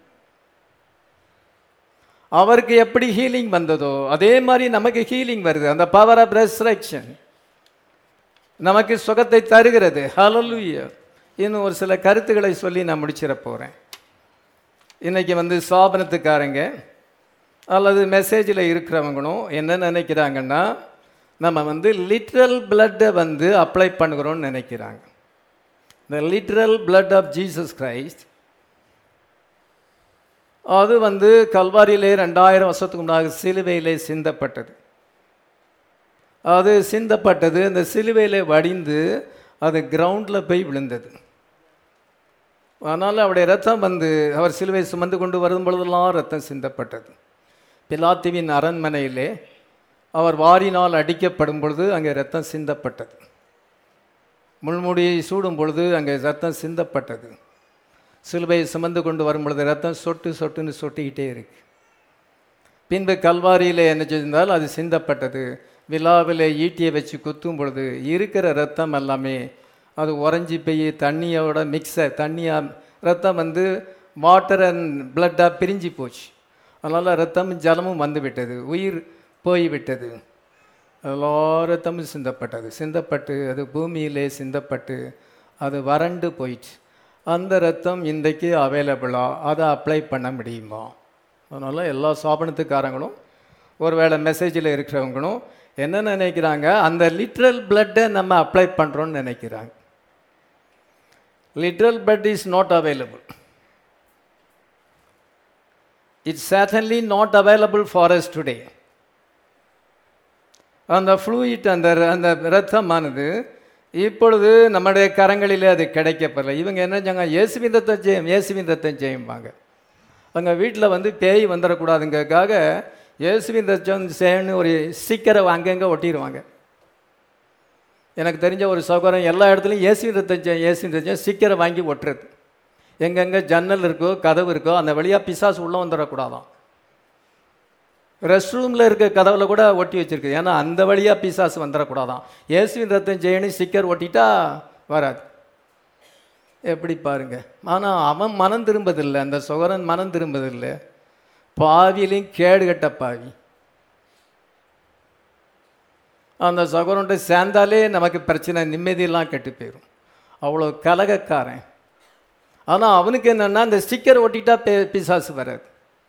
அவருக்கு எப்படி ஹீலிங் வந்ததோ அதே மாதிரி நமக்கு ஹீலிங் வருது அந்த பவர் ஆஃப் ரெஸ்ட்ரக்ஷன் நமக்கு சுகத்தை தருகிறது ஹalleluya இன்னும் ஒரு சில கருத்துக்களை சொல்லி நான் முடிச்சிட போகிறேன் இன்னைக்கு வந்து ஸ்தாபனத்துக்காரங்க அல்லது மெசேஜில் இருக்கிறவங்களும் என்ன நினைக்கிறாங்கன்னா நம்ம வந்து லிட்ரல் பிளட்டை வந்து அப்ளை பண்ணுகிறோம்னு நினைக்கிறாங்க the literal blood of Jesus Christ அது வந்து கல்வாரியிலே ரெண்டாயிரம் வருஷத்துக்கு முன்னாக சிலுவையிலே சிந்தப்பட்டது அது சிந்தப்பட்டது அந்த சிலுவையிலே வடிந்து அது கிரவுண்டில் போய் விழுந்தது அதனால் அவருடைய ரத்தம் வந்து அவர் சிலுவை சுமந்து கொண்டு வரும் பொழுதெல்லாம் ரத்தம் சிந்தப்பட்டது பிலாத்துவின் அரண்மனையிலே அவர் வாரினால் அடிக்கப்படும் பொழுது அங்கே ரத்தம் சிந்தப்பட்டது முள்முடியை சூடும் பொழுது அங்கே ரத்தம் சிந்தப்பட்டது சிலுவையை சுமந்து கொண்டு வரும் பொழுது ரத்தம் சொட்டு சொட்டுன்னு சொட்டிக்கிட்டே இருக்கு பின்பு கல்வாரியில் என்ன செஞ்சால் அது சிந்தப்பட்டது விழாவில் ஈட்டியை வச்சு குத்தும் பொழுது இருக்கிற ரத்தம் எல்லாமே அது உறைஞ்சி போய் தண்ணியோட மிக்சர் தண்ணியாக ரத்தம் வந்து வாட்டர் அண்ட் பிளட்டாக பிரிஞ்சு போச்சு அதனால் ரத்தமும் ஜலமும் வந்து விட்டது உயிர் போய் விட்டது எல்லா ரத்தமும் சிந்தப்பட்டது சிந்தப்பட்டு அது பூமியிலே சிந்தப்பட்டு அது வறண்டு போயிடுச்சு அந்த ரத்தம் இன்றைக்கு அவைலபிளா அதை அப்ளை பண்ண முடியுமா அதனால் எல்லா சாபனத்துக்காரங்களும் ஒருவேளை மெசேஜில் இருக்கிறவங்களும் என்ன நினைக்கிறாங்க அந்த லிட்ரல் பிளட்டை நம்ம அப்ளை பண்ணுறோன்னு நினைக்கிறாங்க literal blood is not available it's certainly not available for us today அந்த ஃப்ளூயிட் அந்த அந்த ரத்தமானது இப்பொழுது நம்முடைய கரங்களிலே அது கிடைக்கப்படல இவங்க என்ன செஞ்சாங்க இயேசுவின் ரத்தம் ஜெயம் இயேசுவின் ரத்தம் ஜெயம்பாங்க அவங்க வீட்டில் வந்து பேய் வந்துடக்கூடாதுங்கிறதுக்காக இயேசுவின் ரத்தம் ஜெயம்னு ஒரு ஸ்டிக்கரை அங்கங்கே ஒட்டிடுவாங்க எனக்கு தெரிஞ்ச ஒரு சகோதரன் எல்லா இடத்துலையும் இயேசுவின் ரத்தம் ஜெயம் இயேசுவின் ரத்தம் ஸ்டிக்கரை வாங்கி ஒட்டுறது எங்கெங்கே ஜன்னல் இருக்கோ கதவு இருக்கோ அந்த வழியாக பிசாசு உள்ளே வந்துடக்கூடாதான் ரெஸ்ட் ரூமில் இருக்க கதவுல கூட ஒட்டி வச்சிருக்கு ஏன்னா அந்த வழியாக பிசாசு வந்துடக்கூடாதான் இயேசுவின் ரத்தம் ஜெயனி ஸ்டிக்கர் ஒட்டிட்டா வராது எப்படி பாருங்க ஆனால் அவன் மனம் திரும்பதில்லை அந்த சுகரன் மனம் திரும்பதில்லை பாவியிலையும் கேடுகட்ட பாவி அந்த சகோதரன்ட்ட சேர்ந்தாலே நமக்கு பிரச்சனை நிம்மதியெல்லாம் கெட்டு போயிடும் அவ்வளோ கலகக்காரன் ஆனால் அவனுக்கு என்னென்னா அந்த ஸ்டிக்கர் ஒட்டிட்டா பே பிசாசு வராது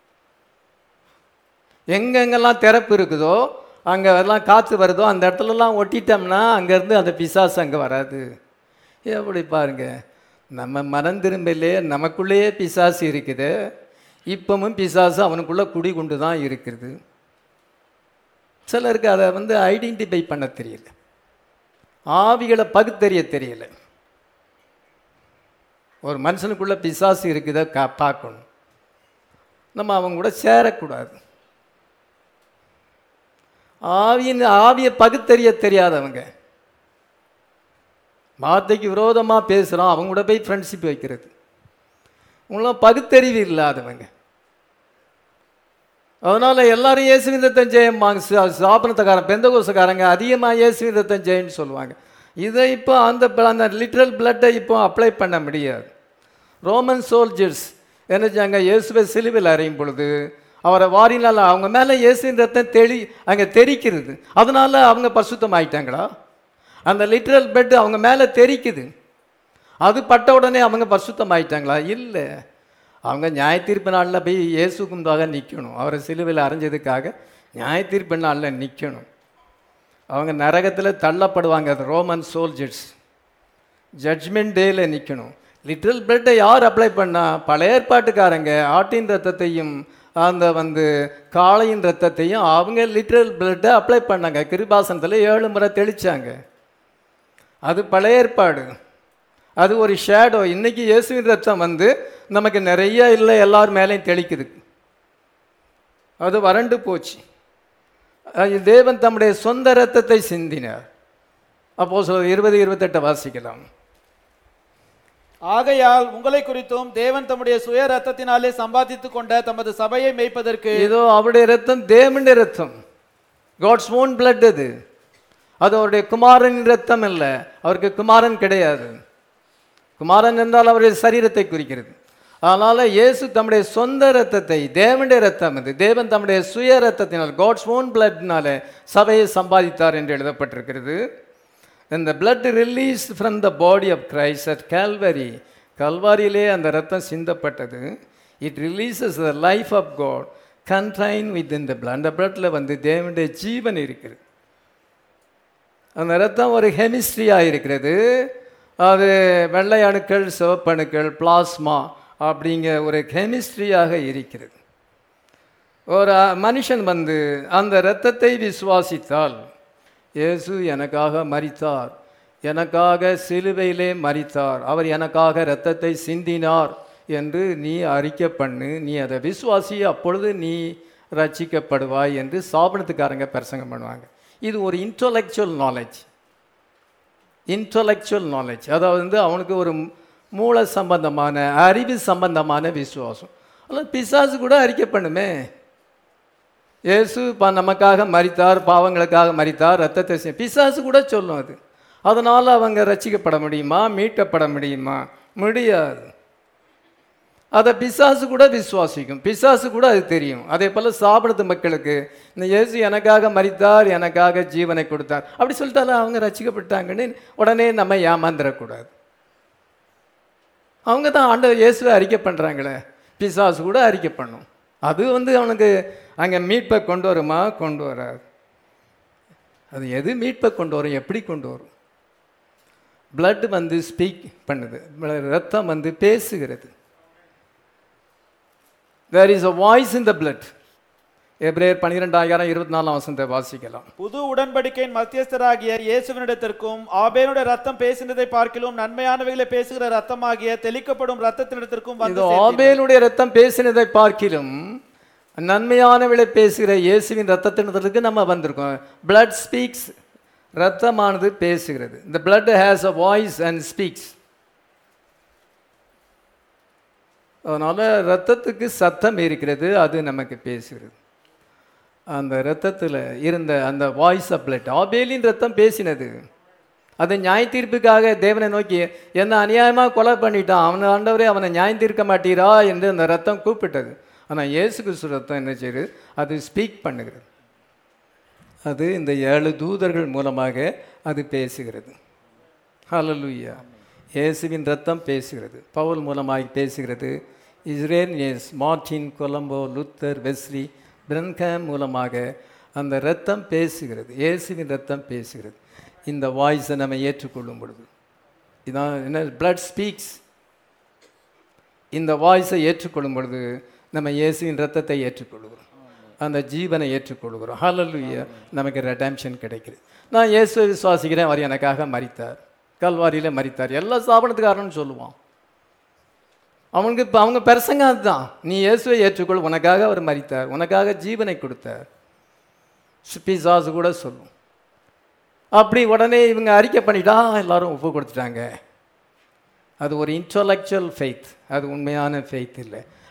எங்கெங்கெல்லாம் திறப்பு இருக்குதோ அங்கே எல்லாம் காற்று வருதோ அந்த இடத்துலலாம் ஒட்டிட்டோம்னா அங்கேருந்து அந்த பிசாசு அங்கே வராது எப்படி பாருங்க நம்ம மனம் திரும்பலே நமக்குள்ளேயே பிசாசு இருக்குது இப்பவும் பிசாசு அவனுக்குள்ளே குடி கொண்டு தான் இருக்குது சிலருக்கு அதை வந்து ஐடென்டிஃபை பண்ண தெரியல ஆவிகளை பகுத்தறிய தெரியல ஒரு மனுஷனுக்குள்ள பிசாசு இருக்குதை கா பார்க்கணும் நம்ம அவங்க கூட சேரக்கூடாது ஆவியின் ஆவியை பகுத்தறிய தெரியாதவங்க வார்த்தைக்கு விரோதமாக பேசுகிறோம் அவங்க கூட போய் ஃப்ரெண்ட்ஷிப் வைக்கிறது உங்களாம் பகுத்தறிவு இல்லாதவங்க அதனால் எல்லாரும் இயேசுவின் ரத்தம் ஜெயம் வாங்க சாபனத்துக்காரன் பெந்த கோசக்காரங்க அதிகமாக இயேசுவின் ரத்தம் ஜெயம்னு சொல்லுவாங்க இதை இப்போ அந்த bl- அந்த லிட்ரல் பிளட்டை இப்போ அப்ளை பண்ண முடியாது ரோமன் சோல்ஜர்ஸ் என்ன செஞ்சாங்க இயேசுவை சிலுவையில் அறையும் பொழுது அவரை வாரினால் அவங்க மேலே இயேசுவின் ரத்தம் தெளி அங்கே தெரிக்கிறது அதனால அவங்க பரிசுத்தம் ஆயிட்டாங்களா அந்த லிட்ரல் பிளட் அவங்க மேலே தெரிக்குது அது பட்ட உடனே அவங்க பரிசுத்தம் ஆயிட்டாங்களா இல்லை அவங்க நியாய தீர்ப்பு நாளில் போய் இயேசுக்கும்தாக நிற்கணும் அவரை சிலுவையில் அரைஞ்சதுக்காக நியாய தீர்ப்பு நாளில் நிற்கணும் அவங்க நரகத்தில் தள்ளப்படுவாங்க அது ரோமன் சோல்ஜர்ஸ் ஜட்ஜ்மெண்ட் டேல நிற்கணும் லிட்டில் பிளட்டை யார் அப்ளை பண்ணா பழைய ஏற்பாட்டுக்காரங்க ஆட்டின் ரத்தத்தையும் அந்த வந்து காளையின் ரத்தத்தையும் அவங்க லிட்ரல் பிளட்டை அப்ளை பண்ணாங்க கிருபாசனத்தில் ஏழு முறை தெளிச்சாங்க அது பழைய ஏற்பாடு அது ஒரு ஷேடோ இன்னைக்கு இயேசுவின் ரத்தம் வந்து நமக்கு நிறைய இல்லை எல்லார் மேலேயும் தெளிக்குது அது வறண்டு போச்சு அது தேவன் தம்முடைய சொந்த ரத்தத்தை சிந்தினார் அப்போ சொல் இருபது இருபத்தெட்டை வாசிக்கலாம் ஆகையால் உங்களை குறித்தும் தேவன் தம்முடைய சுய ரத்தத்தினாலே சம்பாதித்துக் கொண்ட தமது சபையை மேய்ப்பதற்கு இதோ அவருடைய ரத்தம் தேவனுடைய ரத்தம் காட்ஸ் ஓன் blood அது அது அவருடைய குமாரனின் ரத்தம் இல்லை அவருக்கு குமாரன் கிடையாது குமாரன் என்றால் அவருடைய சரீரத்தை குறிக்கிறது அதனால இயேசு தம்முடைய சொந்த ரத்தத்தை தேவனுடைய ரத்தம் அது தேவன் தம்முடைய சுய ரத்தத்தினால் காட்ஸ் ஓன் பிளட்னால சபையை சம்பாதித்தார் என்று எழுதப்பட்டிருக்கிறது இந்த blood released from the body of Christ at Calvary கல்வாரியிலே அந்த ரத்தம் சிந்தப்பட்டது it releases the life of God contain with இந்த blood அந்த பிளட்டில் வந்து தேவனுடைய ஜீவன் இருக்கிறது அந்த ரத்தம் ஒரு கெமிஸ்ட்ரியாக இருக்கிறது அது வெள்ளை அணுக்கள் சிவப்பணுக்கள் பிளாஸ்மா அப்படிங்கிற ஒரு கெமிஸ்ட்ரியாக இருக்கிறது ஒரு அஹ், மனுஷன் வந்து அந்த இரத்தத்தை விசுவாசித்தால் இயேசு எனக்காக மரித்தார் எனக்காக சிலுவையிலே மரித்தார் அவர் எனக்காக இரத்தத்தை சிந்தினார் என்று நீ அறிக்கை பண்ணு நீ அதை விசுவாசி அப்பொழுது நீ ரட்சிக்கப்படுவாய் என்று சாபனத்துக்காரங்க பிரசங்கம் பண்ணுவாங்க இது ஒரு இன்டலெக்சுவல் நாலேஜ் இன்டலெக்சுவல் நாலேஜ் அதாவது வந்து அவனுக்கு ஒரு மூல சம்பந்தமான அறிவு சம்பந்தமான விசுவாசம் அல்லது பிசாசு கூட அறிக்கை பண்ணுமே இயேசு பா நமக்காக மரித்தார் பாவங்களுக்காக மரித்தார் ரத்தத்தை சி- பிசாசு கூட சொல்லும் அது அதனால் அவங்க ரட்சிக்கப்பட முடியுமா மீட்கப்பட முடியுமா முடியாது அதை பிசாசு கூட விசுவாசிக்கும் பிசாசு கூட அது தெரியும் அதே போல் சாப்பிடுறது மக்களுக்கு இந்த இயேசு எனக்காக மரித்தார் எனக்காக ஜீவனை கொடுத்தார் அப்படி சொல்லிட்டாலும் அவங்க ரட்சிக்கப்பட்டாங்கன்னு உடனே நம்ம ஏமாந்துடக்கூடாது அவங்க தான் ஆண்டவர் இயேசுவை அறிக்கை பண்ணுறாங்களே பிசாசு கூட அறிக்கை பண்ணும் அது வந்து அவனுக்கு அங்கே மீட்பை கொண்டு வருமா கொண்டு வராது அது எது மீட்பை கொண்டு வரும் எப்படி கொண்டு வரும் blood வந்து ஸ்பீக் பண்ணுது ரத்தம் வந்து பேசுகிறது there is a voice in the blood Hebrews பன்னிரெண்டாயிரம் இருபத்தி நாலாம் வசனத்தை வாசிக்கலாம் புது உடன்படிக்கையின் மத்தியஸ்தராகிய இயேசுவினிடத்திற்கும் ஆபேனுடைய ரத்தம் பேசினதை பார்க்கிலும் நன்மையானவைகளை பேசுகிற ரத்தமாகிய தெளிக்கப்படும் ரத்தத்தினிடத்திற்கும் வந்து இது சேர்த்தீர்கள். ஆபேலுடைய ரத்தம் பேசினதை பார்க்கிலும் நன்மையானவளை பேசுகிற இயேசுவின் ரத்தத்தினத்திற்கு நம்ம வந்திருக்கோம் blood ஸ்பீக்ஸ் ரத்தமானது பேசுகிறது இந்த blood has a voice and speaks அதனால் ரத்தத்துக்கு சத்தம் இருக்கிறது அது நமக்கு பேசுகிறது அந்த ரத்தத்தில் இருந்த அந்த வாய்ஸ் ஆஃப் பிளட் ஆபேலின் ரத்தம் பேசினது அது நியாய தீர்ப்புக்காக தேவனை நோக்கி என்ன அநியாயமாக கொலை பண்ணிட்டான் அவனை ஆண்டவரே அவனை நியாயம் தீர்க்க மாட்டீரா என்று அந்த ரத்தம் கூப்பிட்டது ஆனால் இயேசு கிறிஸ்து ரத்தம் என்ன செய்யுது அது ஸ்பீக் பண்ணுகிறது அது இந்த ஏழு தூதர்கள் மூலமாக அது பேசுகிறது ஹalleluya இயேசுவின் ரத்தம் பேசுகிறது பவுல் மூலமாக பேசுகிறது இஸ்ரேல் எஸ் Martin Columba Luther Wesley Branham மூலமாக அந்த ரத்தம் பேசுகிறது இயேசுவின் ரத்தம் பேசுகிறது இந்த வாய்ஸை நம்ம ஏற்றுக்கொள்ளும் பொழுது இதான் என்ன blood ஸ்பீக்ஸ் இந்த வாய்ஸை ஏற்றுக்கொள்ளும் பொழுது நம்ம இயேசுவின் ரத்தத்தை ஏற்றுக்கொள்கிறோம் அந்த ஜீவனை ஏற்றுக்கொள்கிறோம் ஹalleluya நமக்கு ரெடம்ஷன் கிடைக்குது நான் இயேசுவை விசுவாசிக்கிறேன் அவர் எனக்காக மரித்தார் கல்வாரியில் மரித்தார் எல்லா ஸ்தாபனத்துக்காரன்னு சொல்லுவான் அவனுக்கு இப்போ அவங்க பிரசங்க அதுதான் நீ இயேசுவை ஏற்றுக்கொள் உனக்காக அவர் மரித்தார் உனக்காக ஜீவனை கொடுத்தார் பிசாசு கூட சொல்லும் அப்படி உடனே இவங்க அறிக்கை பண்ணிட்டா எல்லாரும் ஒப்பு கொடுத்துட்டாங்க அது ஒரு இன்டலெக்சுவல் ஃபெய்த் அது உண்மையான ஃபெய்த் இல்லை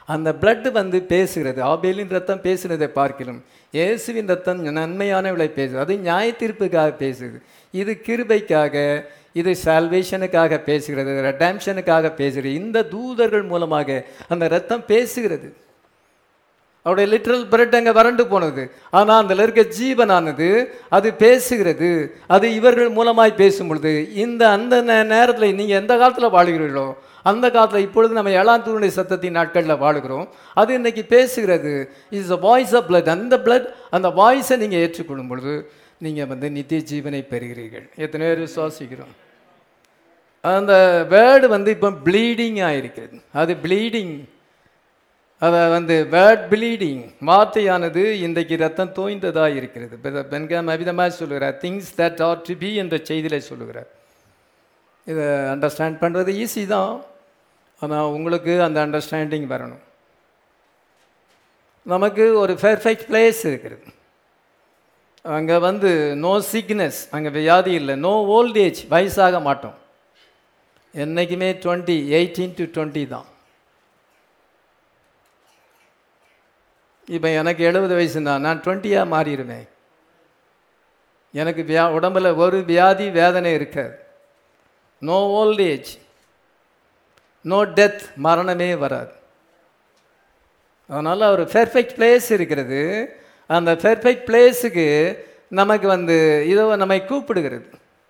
அந்த blood வந்து பேசுகிறது ஆபேலின் ரத்தம் பேசுனதை பார்க்கலாம் இயேசுவின் ரத்தம் நன்மையானவளை பேசுது அது நியாய தீர்ப்புக்காக பேசுது இது கிருபைக்காக இது சால்வேஷனுக்காக பேசுகிறது ரெடாம்ஷனுக்காக பேசுகிறது இந்த தூதர்கள் மூலமாக அந்த ரத்தம் பேசுகிறது அவருடைய லிட்ரல் பிரெட் அங்கே வறண்டு போனது ஆனால் அதில் இருக்க ஜீவனானது அது பேசுகிறது அது இவர்கள் மூலமாய் பேசும் பொழுது இந்த அந்த நேரத்தில் நீங்கள் எந்த காலத்தில் வாழுகிறீர்களோ அந்த காலத்தில் இப்பொழுது நம்ம ஏழாம் தூணுடைய சத்தத்தின் நாட்களில் வாழுகிறோம் அது இன்னைக்கு பேசுகிறது is a voice of blood அந்த blood அந்த வாய்ஸை நீங்கள் ஏற்றுக்கொள்ளும் பொழுது நீங்கள் வந்து நித்திய ஜீவனை பெறுகிறீர்கள் எத்தனை பேர் விசுவாசிக்கிறோம் அந்த வேர்டு வந்து இப்போ ப்ளீடிங் ஆயிருக்கிறது அது ப்ளீடிங் அதை வந்து வேர்ட் ப்ளீடிங் வார்த்தையானது இன்றைக்கு ரத்தம் தோய்ந்ததாக இருக்கிறது பெ- பென்காம் அவிதமாக சொல்லுகிறார் things that are to be என்ற செய்தியில் சொல்லுகிறார் இதை அண்டர்ஸ்டாண்ட் பண்ணுறது ஈஸி தான் ஆனால் உங்களுக்கு அந்த அண்டர்ஸ்டாண்டிங் வரணும் நமக்கு ஒரு பெர்ஃபெக்ட் பிளேஸ் இருக்கிறது அங்கே வந்து நோ சிக்னஸ் அங்கே வியாதி இல்லை நோ ஓல்டேஜ் வயசாக மாட்டோம் என்றைக்குமே டுவெண்ட்டி எயிட்டீன் டு டுவெண்ட்டி தான் இப்போ எனக்கு எழுபது வயசுனா நான் டுவெண்ட்டியாக மாறிடுவேன் எனக்கு வியா உடம்புல ஒரு வியாதி வேதனை இருக்காது நோ ஓல்டேஜ் நோ டெத் மரணமே வராது அதனால் ஒரு பெர்ஃபெக்ட் பிளேஸ் இருக்கிறது அந்த பெர்ஃபெக்ட் பிளேஸுக்கு நமக்கு வந்து இதோ நம்மை கூப்பிடுகிறது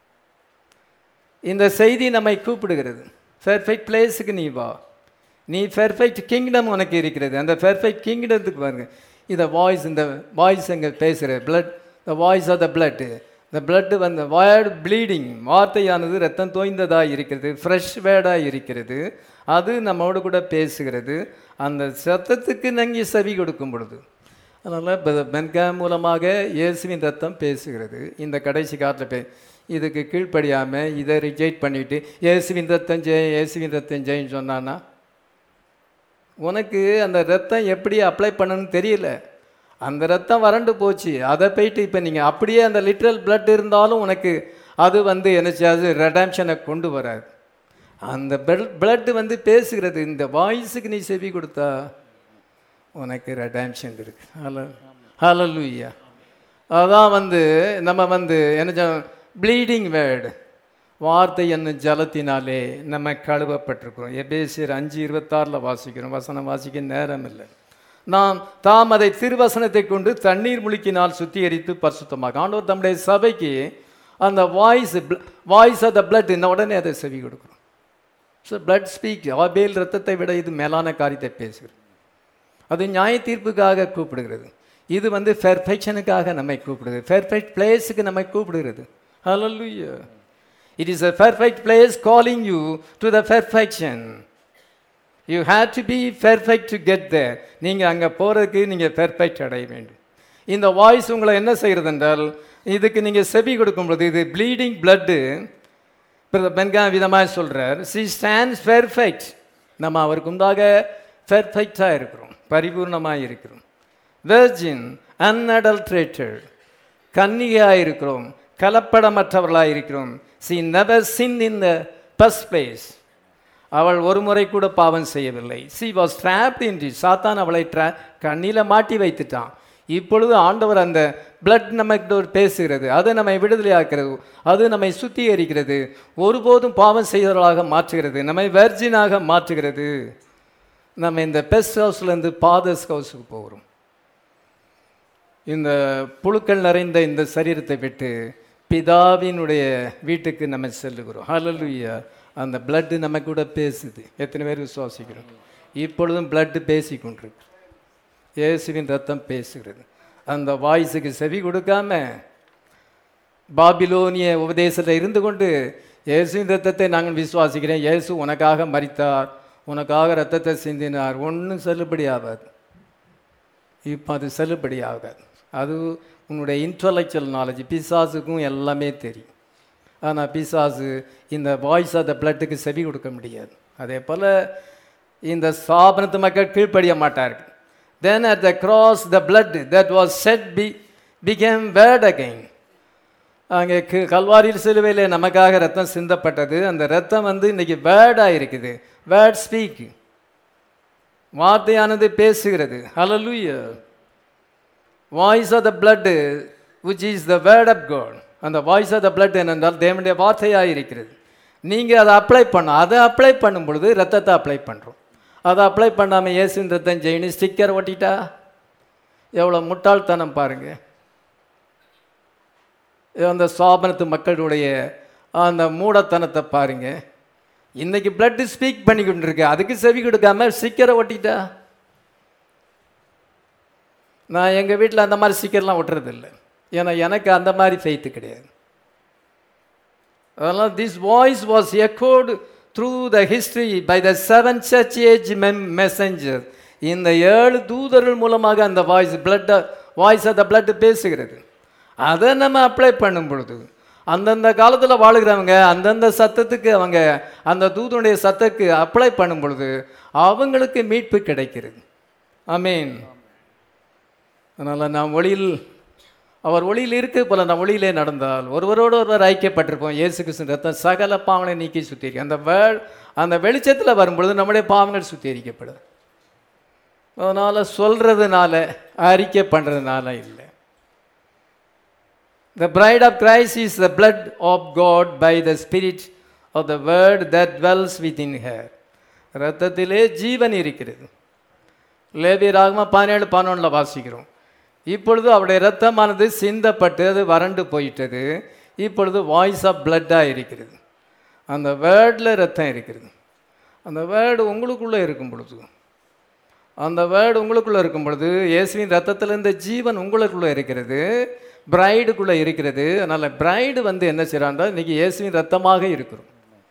இந்த செய்தி நம்மை கூப்பிடுகிறது பெர்ஃபெக்ட் பிளேஸுக்கு நீ வா நீ பெர்ஃபெக்ட் கிங்டம் உனக்கு இருக்கிறது அந்த பெர்ஃபெக்ட் கிங்டத்துக்கு பாருங்க இந்த வாய்ஸ் இந்த வாய்ஸ் அங்கே பேசுகிற blood the voice of the blood இந்த blood வந்து வேர்டு ப்ளீடிங் வார்த்தையானது ரத்தம் தோய்ந்ததாக இருக்கிறது ஃப்ரெஷ் வேர்டாக இருக்கிறது அது நம்மோடு கூட பேசுகிறது அந்த சத்தத்துக்கு நீங்கள் செவி கொடுக்கும் பொழுது அதனால் பென்கா மூலமாக இயேசுவின் ரத்தம் பேசுகிறது இந்த கடைசி காலத்தில் பே இதுக்கு கீழ்ப்படியாமல் இதை ரிஜெக்ட் பண்ணிவிட்டு இயேசுவின் ரத்தம் ஜெய் இயேசுவின் ரத்தம் ஜெயின்னு சொன்னான்னா உனக்கு அந்த ரத்தம் எப்படி அப்ளை பண்ணணும்னு தெரியல அந்த ரத்தம் வறண்டு போச்சு அதை போயிட்டு இப்போ நீங்கள் அப்படியே அந்த லிட்ரல் blood இருந்தாலும் உனக்கு அது வந்து என்னச்சாது ரெடாம்ஷனை கொண்டு வராது அந்த blood வந்து பேசுகிறது இந்த வாய்ஸுக்கு நீ செவி கொடுத்தா உனக்கு ரெடாம்ஷன் இருக்கு ஹலோ ஹலலூயா அதான் வந்து நம்ம வந்து என்ன ப்ளீடிங் வேர்டு வார்த்தை என்னும் ஜலத்தினாலே நம்ம கழுவப்பட்டிருக்கிறோம் எபேசியர் அஞ்சு இருபத்தாறில் வாசிக்கிறோம் வசனம் வாசிக்க நேரம் இல்லை நாம் தாம் அதை திருவசனத்தை கொண்டு தண்ணீர் முழுக்கினால் சுத்திகரித்து பரிசுத்தமாக ஆண்டவர் தம்முடைய சபைக்கு அந்த voice voice of the blood இன்ன உடனே அதை செவி கொடுக்குறோம் ஸோ பிளட் ஸ்பீக் ஆபேல் ரத்தத்தை விட இது மேலான காரியத்தை பேசுகிறது அது நியாய தீர்ப்புக்காக கூப்பிடுகிறது இது வந்து பெர்ஃபெக்ஷனுக்காக நம்மை கூப்பிடுது பெர்ஃபெக்ட் பிளேஸுக்கு நம்மை கூப்பிடுகிறது ஹalleluya it is a perfect place calling you to the perfection you have to be perfect to get there நீங்கள் அங்கே போகிறதுக்கு நீங்கள் பெர்ஃபெக்ட் அடைய வேண்டும் இந்த வாய்ஸ் உங்களை என்ன செய்கிறது என்றால் இதுக்கு நீங்கள் செவி கொடுக்கும் பொழுது இது ப்ளீடிங் பிளட்டு பெண்கா விதமாக சொல்கிறார் சி ஸ்டாண்ட்ஸ் பெர்ஃபெக்ட் நம்ம அவருக்கு உண்டாக பெர்ஃபெக்டாக இருக்கிறோம் பரிபூர்ணமாக இருக்கிறோம் வெர்ஜின் அன்அடல்ட்ரேட்டட் கன்னிகையாக இருக்கிறோம் கலப்படமற்றவர்களாக இருக்கிறோம் she never sin in the first place அவள் ஒரு முறை கூட பாவம் செய்யவில்லை she was trapped in it. சாத்தான் அவளை ட்ரா கண்ணியில் மாட்டி வைத்துட்டான் இப்பொழுது ஆண்டவர் அந்த பிளட் நமக்கு பேசுகிறது அது நம்மை விடுதலையாக்கிறது அது நம்மை சுத்திகரிக்கிறது ஒருபோதும் பாவம் செய்தவர்களாக மாற்றுகிறது நம்மை வெர்ஜினாக மாற்றுகிறது நம்ம இந்த பெஸ்ட் ஹவுஸ்லேருந்து பாதர்ஸ் ஹவுஸுக்கு போகிறோம் இந்த புழுக்கள் நிறைந்த இந்த சரீரத்தை விட்டு பிதாவினுடைய வீட்டுக்கு நம்ம செல்லுகிறோம் ஹalleluya அந்த blood நம்ம கூட பேசுது எத்தனை பேர் விசுவாசிக்கிறோம் இப்பொழுதும் blood பேசி கொண்டிருக்கு இயேசுவின் ரத்தம் பேசுகிறது அந்த வாய்ஸுக்கு செவி கொடுக்காம பாபிலோனிய உபதேசத்தில் இருந்து கொண்டு இயேசுவின் ரத்தத்தை நாங்கள் விசுவாசிக்கிறேன் இயேசு உனக்காக மரித்தார் உனக்காக ரத்தத்தை சிந்தினார் ஒன்றும் செல்லுபடி ஆகாது இப்போ அது செல்லுபடி ஆகாது அது உன்னுடைய இன்டலெக்சுவல் நாலேஜ் பிசாசுக்கும் எல்லாமே தெரியும் ஆனால் பிசாசு இந்த வாய்ஸ் ஆஃப் த பிளட்டுக்கு செவி கொடுக்க முடியாது அதே போல் இந்த ஸ்தாபனத்து மக்கள் கீழ்ப்படிய மாட்டார்கள் then at the cross the blood that was shed be became word again அங்கே கு- கல்வாரியில் சிலுவையில் நமக்காக ரத்தம் சிந்தப்பட்டது அந்த ரத்தம் வந்து இன்னைக்கு வேர்டாக இருக்குது வேர்ட் ஸ்பீக் வார்த்தையானது பேசுகிறது ஹalleluya voice of the blood which is the word of God அந்த வாய்ஸ் ஆஃப் த blood என்னென்றால் தேவனுடைய வார்த்தையாக இருக்கிறது நீங்கள் அதை அப்ளை பண்ண அதை அப்ளை பண்ணும் பொழுது ரத்தத்தை அப்ளை பண்ணுறோம் அதை அப்ளை பண்ணாமல் இயேசுவின் ரத்தம் ஜெயினு ஸ்டிக்கர் ஒட்டிட்டா எவ்வளோ முட்டாள்தனம் பாருங்க அந்த சாபனத்து மக்களுடைய அந்த மூடத்தனத்தை பாருங்க இன்னைக்கு பிளட் ஸ்பீக் பண்ணி கொண்டு இருக்கு அதுக்கு செவி கொடுக்காம ஸ்டிக்கரை ஒட்டிட்டா நான் எங்கள் வீட்டில் அந்த மாதிரி ஸ்டிக்கர்லாம் ஒட்டுறது இல்லை ஏன்னா எனக்கு அந்த மாதிரி ஃபெய்த்து கிடையாது அதெல்லாம் this voice was echoed through the history by the seven church age மெம் மெசஞ்சர் இந்த ஏழு தூதர்கள் மூலமாக அந்த வாய்ஸ் பிளட் வாய்ஸ் அந்த பிளட் பேசுகிறது அதை நம்ம அப்ளை பண்ணும் பொழுது அந்தந்த காலத்தில் வாழுகிறவங்க அந்தந்த சத்தத்துக்கு அவங்க அந்த தூதனுடைய சத்தத்துக்கு அப்ளை பண்ணும் பொழுது அவங்களுக்கு மீட்பு கிடைக்கிறது ஆமீன் அதனால் நாம் ஒளியில் அவர் ஒளியில் இருக்கு போல நாம் ஒளியிலே நடந்தால் ஒருவரோடு ஒருவர் ஐக்கியப்பட்டிருப்போம் இயேசு கிறிஸ்து ரத்தம் சகல பாவங்களை நீக்கி சுத்திரிக்கும் அந்த வே அந்த வெளிச்சத்தில் வரும்பொழுது நம்முடைய பாவங்கள் சுத்திகரிக்கப்படும் அதனால் சொல்கிறதுனால அறிக்கை பண்ணுறதுனால இல்லை The bride of Christ is the blood of God by the Spirit of the Word that dwells within her. ரத்தத்திலே ஜீவன் இருக்கிறது லேவி ராகமா பதினேழு பதினொன்றில் வாசிக்கிறோம் இப்பொழுது அவருடைய ரத்தமானது சிந்தப்பட்டு அது வறண்டு போயிட்டது இப்பொழுது வாய்ஸ் ஆஃப் பிளட்டாக இருக்கிறது அந்த வேர்டில் ரத்தம் இருக்கிறது அந்த வேர்டு உங்களுக்குள்ளே இருக்கும் பொழுது அந்த வேர்டு உங்களுக்குள்ளே இருக்கும் பொழுது இயேசுவின் ரத்தத்தில் இந்த ஜீவன் உங்களுக்குள்ளே இருக்கிறது பிரைடுக்குள்ளே இருக்கிறது அதனால் பிரைடு வந்து என்ன செய்கிறாண்டா இன்றைக்கி இயேசுவின் ரத்தமாக இருக்கிறோம்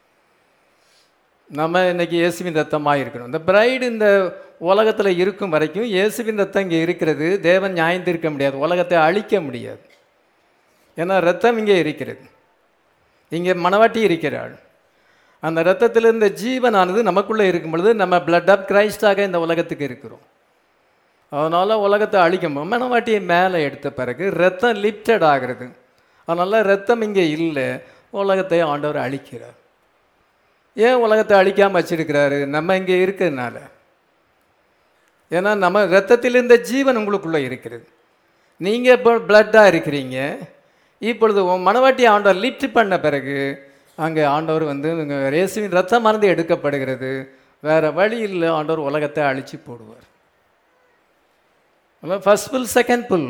நம்ம இன்னைக்கு இயேசுவின் ரத்தமாக இருக்கிறோம் இந்த பிரைடு இந்த உலகத்தில் இருக்கும் வரைக்கும் இயேசுவின் ரத்தம் இங்கே இருக்கிறது தேவன் நியாயந்திருக்க முடியாது உலகத்தை அழிக்க முடியாது ஏன்னா ரத்தம் இங்கே இருக்கிறது இங்கே மணவாட்டி இருக்கிறாள் அந்த ரத்தத்தில் இருந்த ஜீவனானது நமக்குள்ளே இருக்கும் பொழுது நம்ம பிளட் ஆஃப் கிரைஸ்டாக இந்த உலகத்துக்கு இருக்கிறோம் அதனால் உலகத்தை அழிக்க முடியும் மணவாட்டியை மேலே எடுத்த பிறகு ரத்தம் லிப்டட் ஆகிறது அதனால் ரத்தம் இங்கே இல்லை உலகத்தை ஆண்டவர் அழிக்கிறார் ஏன் உலகத்தை அழிக்காமல் வச்சிருக்கிறாரு நம்ம இங்கே இருக்கிறதுனால ஏன்னா நம்ம ரத்தத்தில் இருந்த ஜீவன் உங்களுக்குள்ளே இருக்கிறது நீங்கள் இப்போ பிளட்டாக இருக்கிறீங்க இப்பொழுது உன் மனவாட்டி ஆண்டவர் லிஃப்ட் பண்ண பிறகு அங்கே ஆண்டவர் வந்து இங்க இயேசுவின் ரத்தமானது எடுக்கப்படுகிறது வேறு வழி இல்லை ஆண்டவர் உலகத்தை அழிச்சு போடுவார் ஃபர்ஸ்ட் புல் செகண்ட் புல்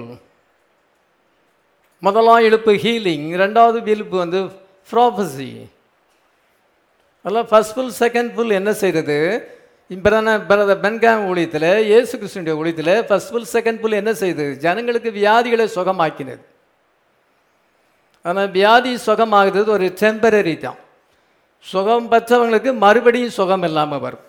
முதலாம் இழுப்பு ஹீலிங் ரெண்டாவது இழுப்பு வந்து ப்ராபசி அதெல்லாம் ஃபர்ஸ்ட் புல் செகண்ட் புல் என்ன செய்கிறது இப்போ பிரத பென்காம் ஊழியத்தில் இயேசு கிருஷ்ணனுடைய ஊழியத்தில் ஃபர்ஸ்ட் புல் செகண்ட் புல் என்ன செய்யுது ஜனங்களுக்கு வியாதிகளை சுகமாக்கினது ஆனால் வியாதி சுகமாகுது ஒரு டெம்பரரி தான் சுகம் பெற்றவங்களுக்கு மறுபடியும் சுகம் இல்லாமல் வரும்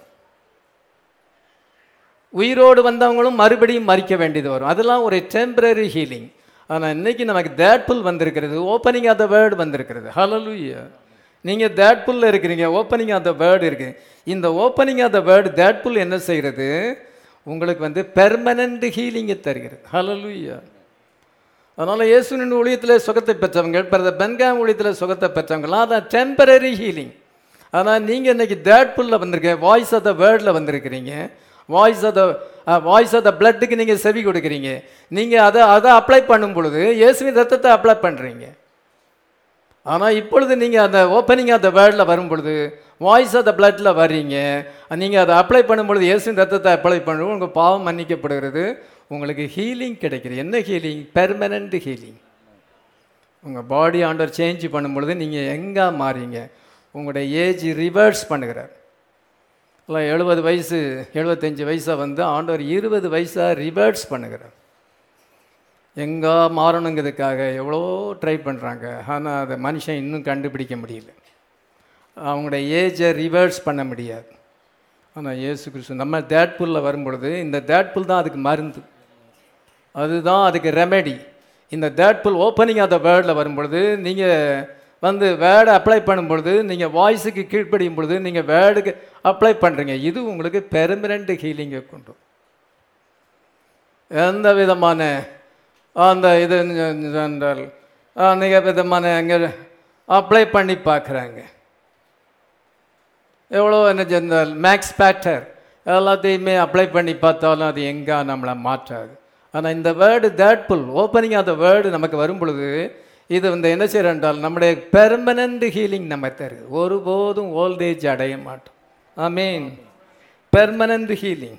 உயிரோடு வந்தவங்களும் மறுபடியும் மறிக்க வேண்டியது வரும் அதெல்லாம் ஒரு டெம்பரரி ஹீலிங் ஆனால் இன்னைக்கு நமக்கு தேட்புல் வந்திருக்கிறது ஓப்பனிங் ஆஃப் த வேர்டு வந்திருக்கிறது ஹலலூயா நீங்கள் தேட்புல்ல இருக்கிறீங்க ஓப்பனிங் ஆஃப் த வேர்டு இருக்கு இந்த ஓப்பனிங் ஆஃப் த வேர்டு தேட்புல் என்ன செய்கிறது உங்களுக்கு வந்து பெர்மனண்ட் ஹீலிங்கை தருகிறது ஹலலூயா அதனால் இயேசுனின் ஊழியத்தில் சுகத்தை பெற்றவங்க பிறந்த பென்காம் ஊழியத்தில் சுகத்தை பெற்றவங்களாம் அதான் டெம்பரரி ஹீலிங் ஆனால் நீங்கள் இன்னைக்கு தேட்புல்ல வந்திருக்கீங்க வாய்ஸ் ஆஃப் த வேர்டில் வந்திருக்கிறீங்க voice of the voice of the பிளட்டுக்கு நீங்கள் செவி கொடுக்குறீங்க நீங்கள் அதை அதை அப்ளை பண்ணும் பொழுது இயேசுவின் ரத்தத்தை அப்ளை பண்ணுறீங்க ஆனால் இப்பொழுது நீங்கள் அந்த ஓப்பனிங் ஆஃப் த வேர்டில் வரும் பொழுது வாய்ஸ் ஆஃப் த பிளட்டில் வர்றீங்க நீங்கள் அதை அப்ளை பண்ணும் பொழுது இயேசுவின் ரத்தத்தை அப்ளை பண்ணும் உங்கள் பாவம் மன்னிக்கப்படுகிறது உங்களுக்கு ஹீலிங் கிடைக்கிறது என்ன ஹீலிங் பெர்மனண்ட் ஹீலிங் உங்கள் பாடி ஆண்டர் சேஞ்ச் பண்ணும் பொழுது நீங்கள் எங்கே மாறீங்க உங்களுடைய ஏஜ் ரிவர்ஸ் பண்ணுகிறார் இல்லை எழுபது வயசு எழுபத்தஞ்சி வயசாக வந்து ஆண்டவர் இருபது வயசாக ரிவர்ஸ் பண்ணுகிறார் எங்கே மாறணுங்கிறதுக்காக எவ்வளோ ட்ரை பண்ணுறாங்க ஆனால் அதை மனுஷன் இன்னும் கண்டுபிடிக்க முடியல அவங்களோட ஏஜை ரிவர்ஸ் பண்ண முடியாது ஆனால் இயேசு கிறிஸ்து நம்ம தேட்புல்லில் வரும்பொழுது இந்த தேட்புல் தான் அதுக்கு மருந்து அதுதான் அதுக்கு ரெமெடி இந்த தேட்புல் ஓப்பனிங் ஆஃப் த வேர்டில் வரும்பொழுது நீங்கள் வந்து வேர்டை அப்ளை பண்ணும்பொழுது நீங்கள் வாய்ஸுக்கு கீழ்ப்படியும் பொழுது நீங்கள் வேர்டுக்கு அப்ளை பண்ணுறீங்க இது உங்களுக்கு பெர்மனண்ட் ஹீலிங்கை கொண்டு வரும். எந்த விதமான அந்த இது என்றால் அநேக விதமான அங்கே அப்ளை பண்ணி பார்க்குறாங்க எவ்வளோ என்ன சொன்னால் மேக்ஸ் பேக்டர் எல்லாத்தையுமே அப்ளை பண்ணி பார்த்தாலும் அது எங்கே நம்மளை மாற்றாது ஆனால் இந்த வேர்டு தேட்ஃபுல் ஓப்பனிங் ஆஃப் த வேர்டு நமக்கு வரும் பொழுது இது வந்து என்ன செய்கிறோம் என்றால் நம்முடைய பெர்மனண்ட் ஹீலிங் நம்ம தருது ஒருபோதும் ஓல்டேஜ் அடைய மாட்டோம் I mean permanent healing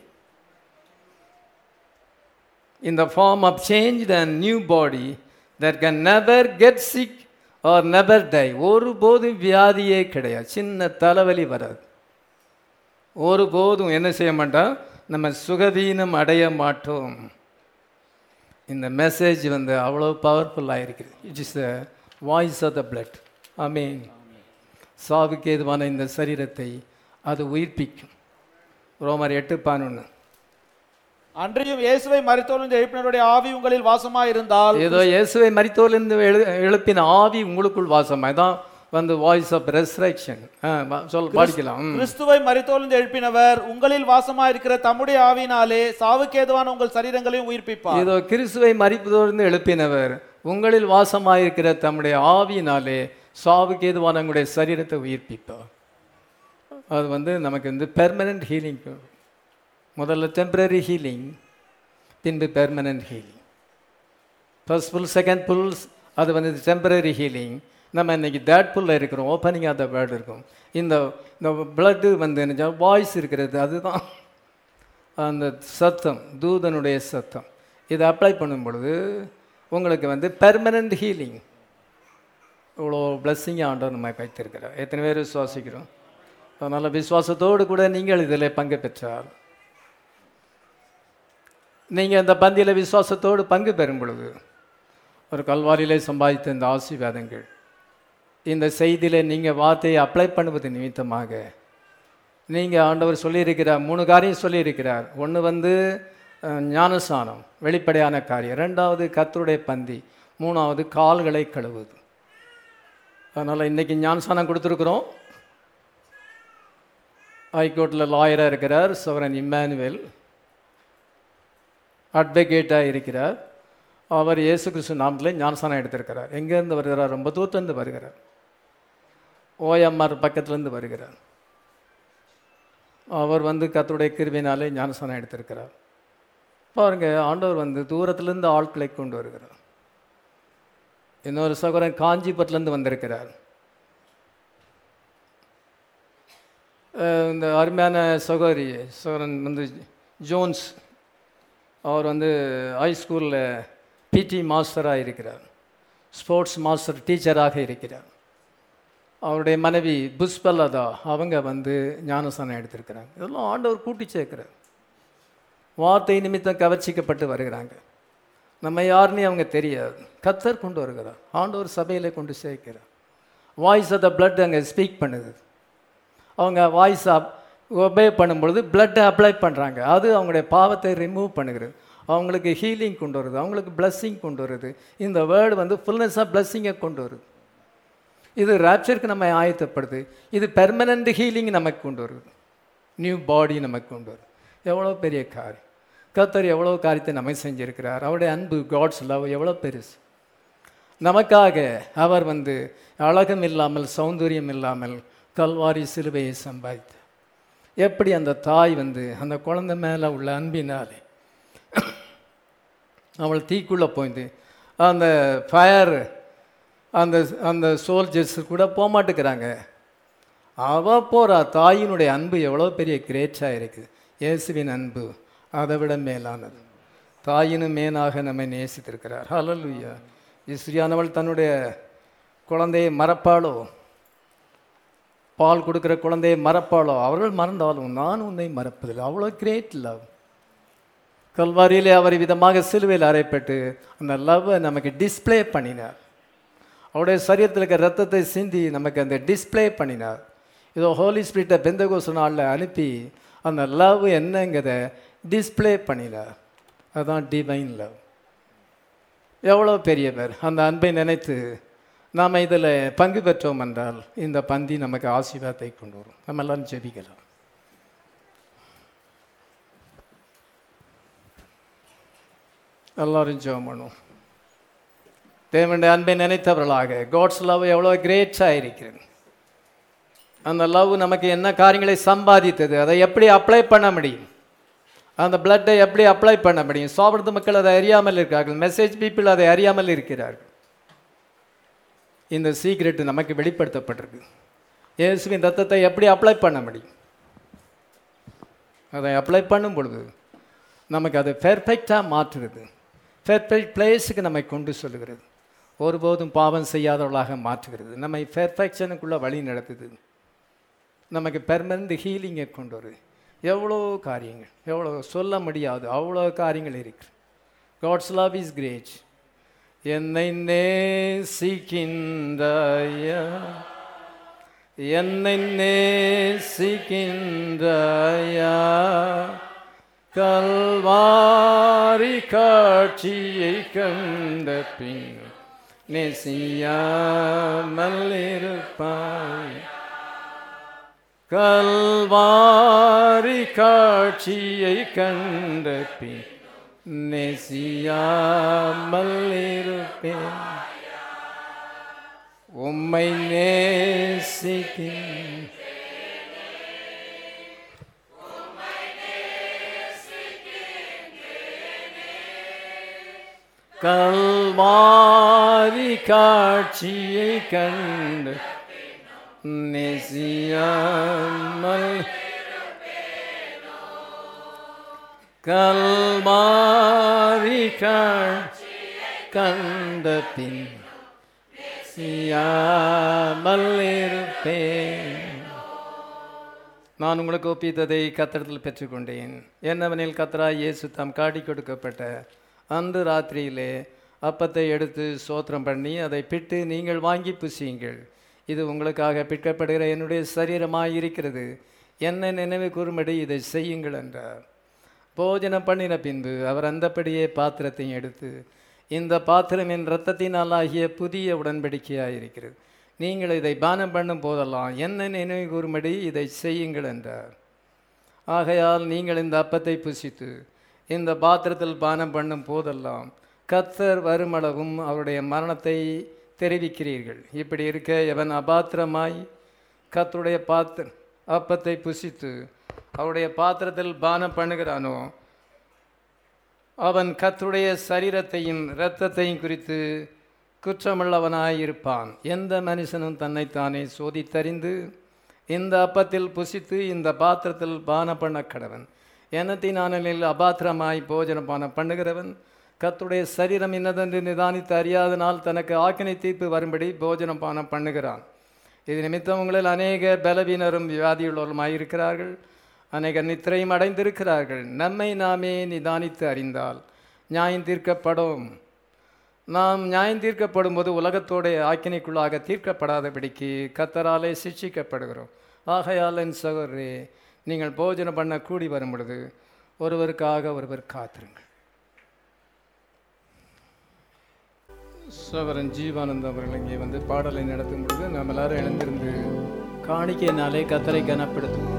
in the form of changed and new body that can never get sick or never die ஒருபோதும் வியாதியே கிடையாது சின்ன தலைவலி வராது ஒருபோதும் என்ன செய்ய மாட்டோம் நம்ம சுகவீனம் அடைய மாட்டோம் இந்த மெசேஜ் வந்து அவ்வளோ பவர்ஃபுல்லாக இருக்குது it is the voice of the blood I mean சாவுக்கு ஏதுவான இந்த சரீரத்தை அது உயிர்ப்பிக்கும் ரோமர் எட்டு பதினொன்று அன்றியும் இயேசுவை மறித்தோலின் எழுப்பினருடைய ஆவி உங்களில் வாசமாய் இருந்தால் ஏதோ இயேசுவை மரித்தோலிருந்து எழு எழுப்பின ஆவி உங்களுக்குள் வாசம் அதான் வந்து வாய்ஸ் ஆஃப் ரெஸ்ட்ரக்ஷன் சொல் பாடிக்கலாம் ம். கிறிஸ்துவை மறித்தோலிருந்து எழுப்பினவர் உங்களில் வாசமாய் இருக்கிற தம்முடைய ஆவியினாலே சாவுக்கேதுவான உங்கள் சரீரங்களையும் உயிர்ப்பிப்பார் இதோ கிறிஸ்துவை மரித்தோலிருந்து எழுப்பினவர் உங்களில் வாசமாயிருக்கிற தம்முடைய ஆவியினாலே சாவுக்கு ஏதுவான உங்களுடைய சரீரத்தை உயிர்ப்பிப்பார் அது வந்து நமக்கு வந்து பெர்மனன்ட் ஹீலிங் முதல்ல டெம்பரரி ஹீலிங் பின்பு permanent healing first pull second pulls அது வந்து டெம்பரரி ஹீலிங் நம்ம இன்னைக்கு தேட் புல்ல இருக்கிறோம் ஓப்பனிங் ஆஃப் த வேர்டு இருக்கும் இந்த இந்த பிளட்டு வந்து வாய்ஸ் இருக்கிறது அதுதான் அந்த சத்தம் தூதனுடைய சத்தம் இதை அப்ளை பண்ணும் பொழுது உங்களுக்கு வந்து பெர்மனன்ட் ஹீலிங் இவ்வளோ பிளஸ்ஸிங் ஆண்டவர் நம்ம வைத்திருக்கிறார் எத்தனை பேர் விசுவாசிக்கிறோம் அதனால் விசுவாசத்தோடு கூட நீங்கள் இதில் பங்கு பெற்றால் நீங்கள் இந்த பந்தியில் விசுவாசத்தோடு பங்கு பெறும் பொழுது ஒரு கல்வாரியிலே சம்பாதித்த இந்த ஆசீர்வாதங்கள் இந்த செய்தியில் நீங்கள் வார்த்தையை அப்ளை பண்ணுவது நிமித்தமாக நீங்கள் ஆண்டவர் சொல்லியிருக்கிறார் மூணு காரியம் சொல்லியிருக்கிறார் ஒன்று வந்து அஹ், ஞானஸ்நானம் வெளிப்படையான காரியம் ரெண்டாவது கத்தருடைய பந்தி மூணாவது கால்களை கழுவுது அதனால் இன்றைக்கி ஞானஸ்நானம் கொடுத்துருக்குறோம் ஹைகோர்ட்டில் லாயராக இருக்கிறார் சவரன் இம்மானுவேல் அட்வொகேட்டாக இருக்கிறார் அவர் இயேசு கிறிஸ்து நாமத்தில் ஞானஸ்தானம் எடுத்திருக்கிறார் எங்கேருந்து வருகிறார் ரொம்ப தூரத்துலேருந்து வருகிறார் ஓஎம்ஆர் பக்கத்துலேருந்து வருகிறார் அவர் வந்து கர்த்தருடைய கிருபினாலே ஞானஸ்தானம் எடுத்திருக்கிறார் பாருங்க ஆண்டவர் வந்து தூரத்துலேருந்து ஆட்களை கொண்டு வருகிறார் இன்னொரு சகோதரன் காஞ்சிபுரத்துலேருந்து வந்திருக்கிறார் அஹ் இந்த அருமையான சகோதரி சகோதரன் வந்து ஜோன்ஸ் அவர் வந்து ஹை ஸ்கூலில் பிடி மாஸ்டராக இருக்கிறார் ஸ்போர்ட்ஸ் மாஸ்டர் டீச்சராக இருக்கிறார் அவருடைய மனைவி புஷ்பலதா அவங்க வந்து ஞானஸ்தானம் எடுத்திருக்கிறாங்க இதெல்லாம் ஆண்டவர் கூட்டி சேர்க்கிறார் வார்த்தை நிமித்தம் கவர்ச்சிக்கப்பட்டு வருகிறாங்க நம்ம யாருன்னு அவங்க தெரியாது கத்தர் கொண்டு வருகிறார் ஆண்டவர் சபையில் கொண்டு சேர்க்கிறார் வாய்ஸ் ஆஃப் த blood அங்கே ஸ்பீக் பண்ணுது அவங்க வாய்ஸ் ஒபே பண்ணும்பொழுது பிளட்டை அப்ளை பண்ணுறாங்க அது அவங்களுடைய பாவத்தை ரிமூவ் பண்ணுகிறது அவங்களுக்கு ஹீலிங் கொண்டு வருது அவங்களுக்கு blessing கொண்டு வருது இந்த வேர்டு வந்து ஃபுல்னஸ் ஆஃப் பிளஸ்ஸிங்கை கொண்டு வருது இது ராப்சருக்கு நம்ம ஆயத்தப்படுது இது பெர்மனண்ட் ஹீலிங் நமக்கு கொண்டு வருது நியூ பாடி நமக்கு கொண்டு வருது எவ்வளோ பெரிய காரியம் கர்த்தர் எவ்வளோ காரியத்தை நம்ம செஞ்சிருக்கிறார் அவருடைய அன்பு காட்ஸ் லவ் எவ்வளோ பெருசு நமக்காக அவர் வந்து அழகும் இல்லாமல் சௌந்தரியம் இல்லாமல் கல்வாரி சிலுவையை சம்பாதித்தார் எப்படி அந்த தாய் வந்து அந்த குழந்தை மேலே உள்ள அன்பினாலே அவள் தீக்குள்ளே போயிந்து அந்த ஃபயர் அந்த அந்த சோல்ஜர்ஸ் கூட போக மாட்டேங்கிறாங்க அவ போகிறா தாயினுடைய அன்பு எவ்வளோ பெரிய கிரேட்ஸாக இருக்குது இயேசுவின் அன்பு அதை விட மேலானது தாயினும் மேலாக நம்மை நேசித்திருக்கிறார் ஹalleluya இஸ்ரியானவள் தன்னுடைய குழந்தையை மறப்பாளோ பால் கொடுக்குற குழந்தையை மறப்பாளோ அவர்கள் மறந்தாலும் நான் உன்னை மறப்பதில்லை அவ்வளோ கிரேட் லவ் கல்வாரியிலே அவர் விதமாக சிலுவையில் அறைப்பட்டு அந்த லவ்வை நமக்கு டிஸ்ப்ளே பண்ணினார் அவருடைய சரீரத்தில் இருக்க ரத்தத்தை சிந்தி நமக்கு அந்த டிஸ்ப்ளே பண்ணினார் இதோ ஹோலி ஸ்பிரிட்டை பெந்தகோச நாளில் அனுப்பி அந்த லவ் என்னங்கிறத டிஸ்ப்ளே பண்ணினார் அதுதான் டிவைன் லவ் எவ்வளோ பெரியவர் அந்த அன்பை நினைத்து நாம் இதில் பங்கு பெற்றோம் என்றால் இந்த பந்தி நமக்கு ஆசீர்வாதத்தை கொண்டு வரும் நம்ம எல்லாரும் ஜெபிக்கலாம் எல்லாரும் ஜெபம் பண்ணுவோம் தேவனுடைய அன்பை நினைத்தவர்களாக காட்ஸ் லவ் எவ்வளோ கிரேட்ஸாக இருக்கிறது அந்த லவ் நமக்கு என்ன காரியங்களை சம்பாதித்தது அதை எப்படி அப்ளை பண்ண முடியும் அந்த பிளட்டை எப்படி அப்ளை பண்ண முடியும் சாப்பிடுறது மக்கள் அதை அறியாமல் இருக்கிறார்கள் மெசேஜ் பீப்புள் அதை அறியாமல் இருக்கிறார்கள் இந்த சீக்ரெட் நமக்கு வெளிப்படுத்தப்பட்டிருக்கு இயேசுவின் ரத்தத்தை எப்படி அப்ளை பண்ண முடியும் அதை அப்ளை பண்ணும் பொழுது நமக்கு அது பெர்ஃபெக்டாக மாற்றுறது பெர்ஃபெக்ட் பிளேஸுக்கு நம்மை கொண்டு சொல்லுகிறது ஒருபோதும் பாவம் செய்யாதவளாக மாற்றுகிறது நம்மை பெர்ஃபெக்ஷனுக்குள்ளே வழி நடத்துது நமக்கு பெர்மனண்ட் ஹீலிங்கை கொண்டு வருது எவ்வளோ காரியங்கள் எவ்வளோ சொல்ல முடியாது அவ்வளோ காரியங்கள் இருக்கு காட்ஸ் லவ் இஸ் கிரேட் என்னை நேசிக்கின்றாயா என்னை நேசிக்கின்றாயா கல்வாரி காட்சியை கண்ட பின் நேசியாமல் இருப்பாய் கல்வாரி காட்சியை கண்ட பின் நேசியாமல் இருப்பேன் உம்மை நேசிக்கின் கல்வாரி காட்சியை கண்டு நெசியாமல் கல்வாரி காட்சி கண்ட பின் நெசியாமல் இருப்பேன் நான் உங்களுக்கு ஒப்பித்ததை கத்திரத்தில் பெற்றுக்கொண்டேன் என்னவெனில் கத்தரா இயேசு தாம் காட்டி கொடுக்கப்பட்ட அன்று ராத்திரியிலே அப்பத்தை எடுத்து சோத்திரம் பண்ணி அதை பிட்டு நீங்கள் வாங்கி புசியுங்கள் இது உங்களுக்காக பிற்கப்படுகிற என்னுடைய சரீரமாய் இருக்கிறது என்ன நினைவு கூறும்படி இதை செய்யுங்கள் என்றார் போஜனம் பண்ணின பின்பு அவர் அந்தப்படியே பாத்திரத்தை எடுத்து இந்த பாத்திரம் என் இரத்தத்தினால் ஆகிய புதிய உடன்படிக்கையாக இருக்கிறது நீங்கள் இதை பானம் பண்ணும் போதெல்லாம் என்ன நினைவு கூறும்படி இதை செய்யுங்கள் என்றார் ஆகையால் நீங்கள் இந்த அப்பத்தை புசித்து இந்த பாத்திரத்தில் பானம் பண்ணும் போதெல்லாம் கத்தர் வருமளவும் அவருடைய மரணத்தை தெரிவிக்கிறீர்கள் இப்படி இருக்க எவன் அபாத்திரமாய் கத்தருடைய பாத்திர அப்பத்தை புசித்து அவருடைய பாத்திரத்தில் பானம் பண்ணுகிறானோ அவன் கத்தருடைய சரீரத்தையும் இரத்தத்தையும் குறித்து குற்றமுள்ளவனாய் இருப்பான் எந்த மனுஷனும் தன்னைத்தானே சோதித்தறிந்து இந்த அப்பத்தில் புசித்து இந்த பாத்திரத்தில் பான பண்ண கடவன் எண்ணத்தினானில் அபாத்திரமாய் போஜன பானம் பண்ணுகிறவன் கத்துடைய சரீரம் இன்னதென்று நிதானித்து அறியாதனால் தனக்கு ஆக்கினை தீர்ப்பு வரும்படி போஜனம் பானம் பண்ணுகிறான் இது நிமித்தம் உங்களில் அநேக பலவீனரும் வியாதியுள்ளவருமாய் இருக்கிறார்கள் அநேக நித்திரையும் அடைந்திருக்கிறார்கள் நம்மை நாமே நிதானித்து அறிந்தால் நியாயம் தீர்க்கப்படும் நாம் நியாயம் தீர்க்கப்படும் போது உலகத்தோடைய ஆக்கினைக்குள்ளாக தீர்க்கப்படாதபடிக்கு கத்தராலே சிக்ஷிக்கப்படுகிறோம் ஆகையால் என் சகோதரே நீங்கள் போஜனம் பண்ண கூடி வரும் பொழுது ஒருவருக்காக ஒருவர் காத்திருங்கள் சோதரன் ஜீவானந்த் அவர்கள் இங்கே வந்து பாடலை நடத்தும் பொழுது நாம் எல்லாரும் எழுந்திருந்து காணிக்கையினாலே கத்தரை கனப்படுத்துவோம்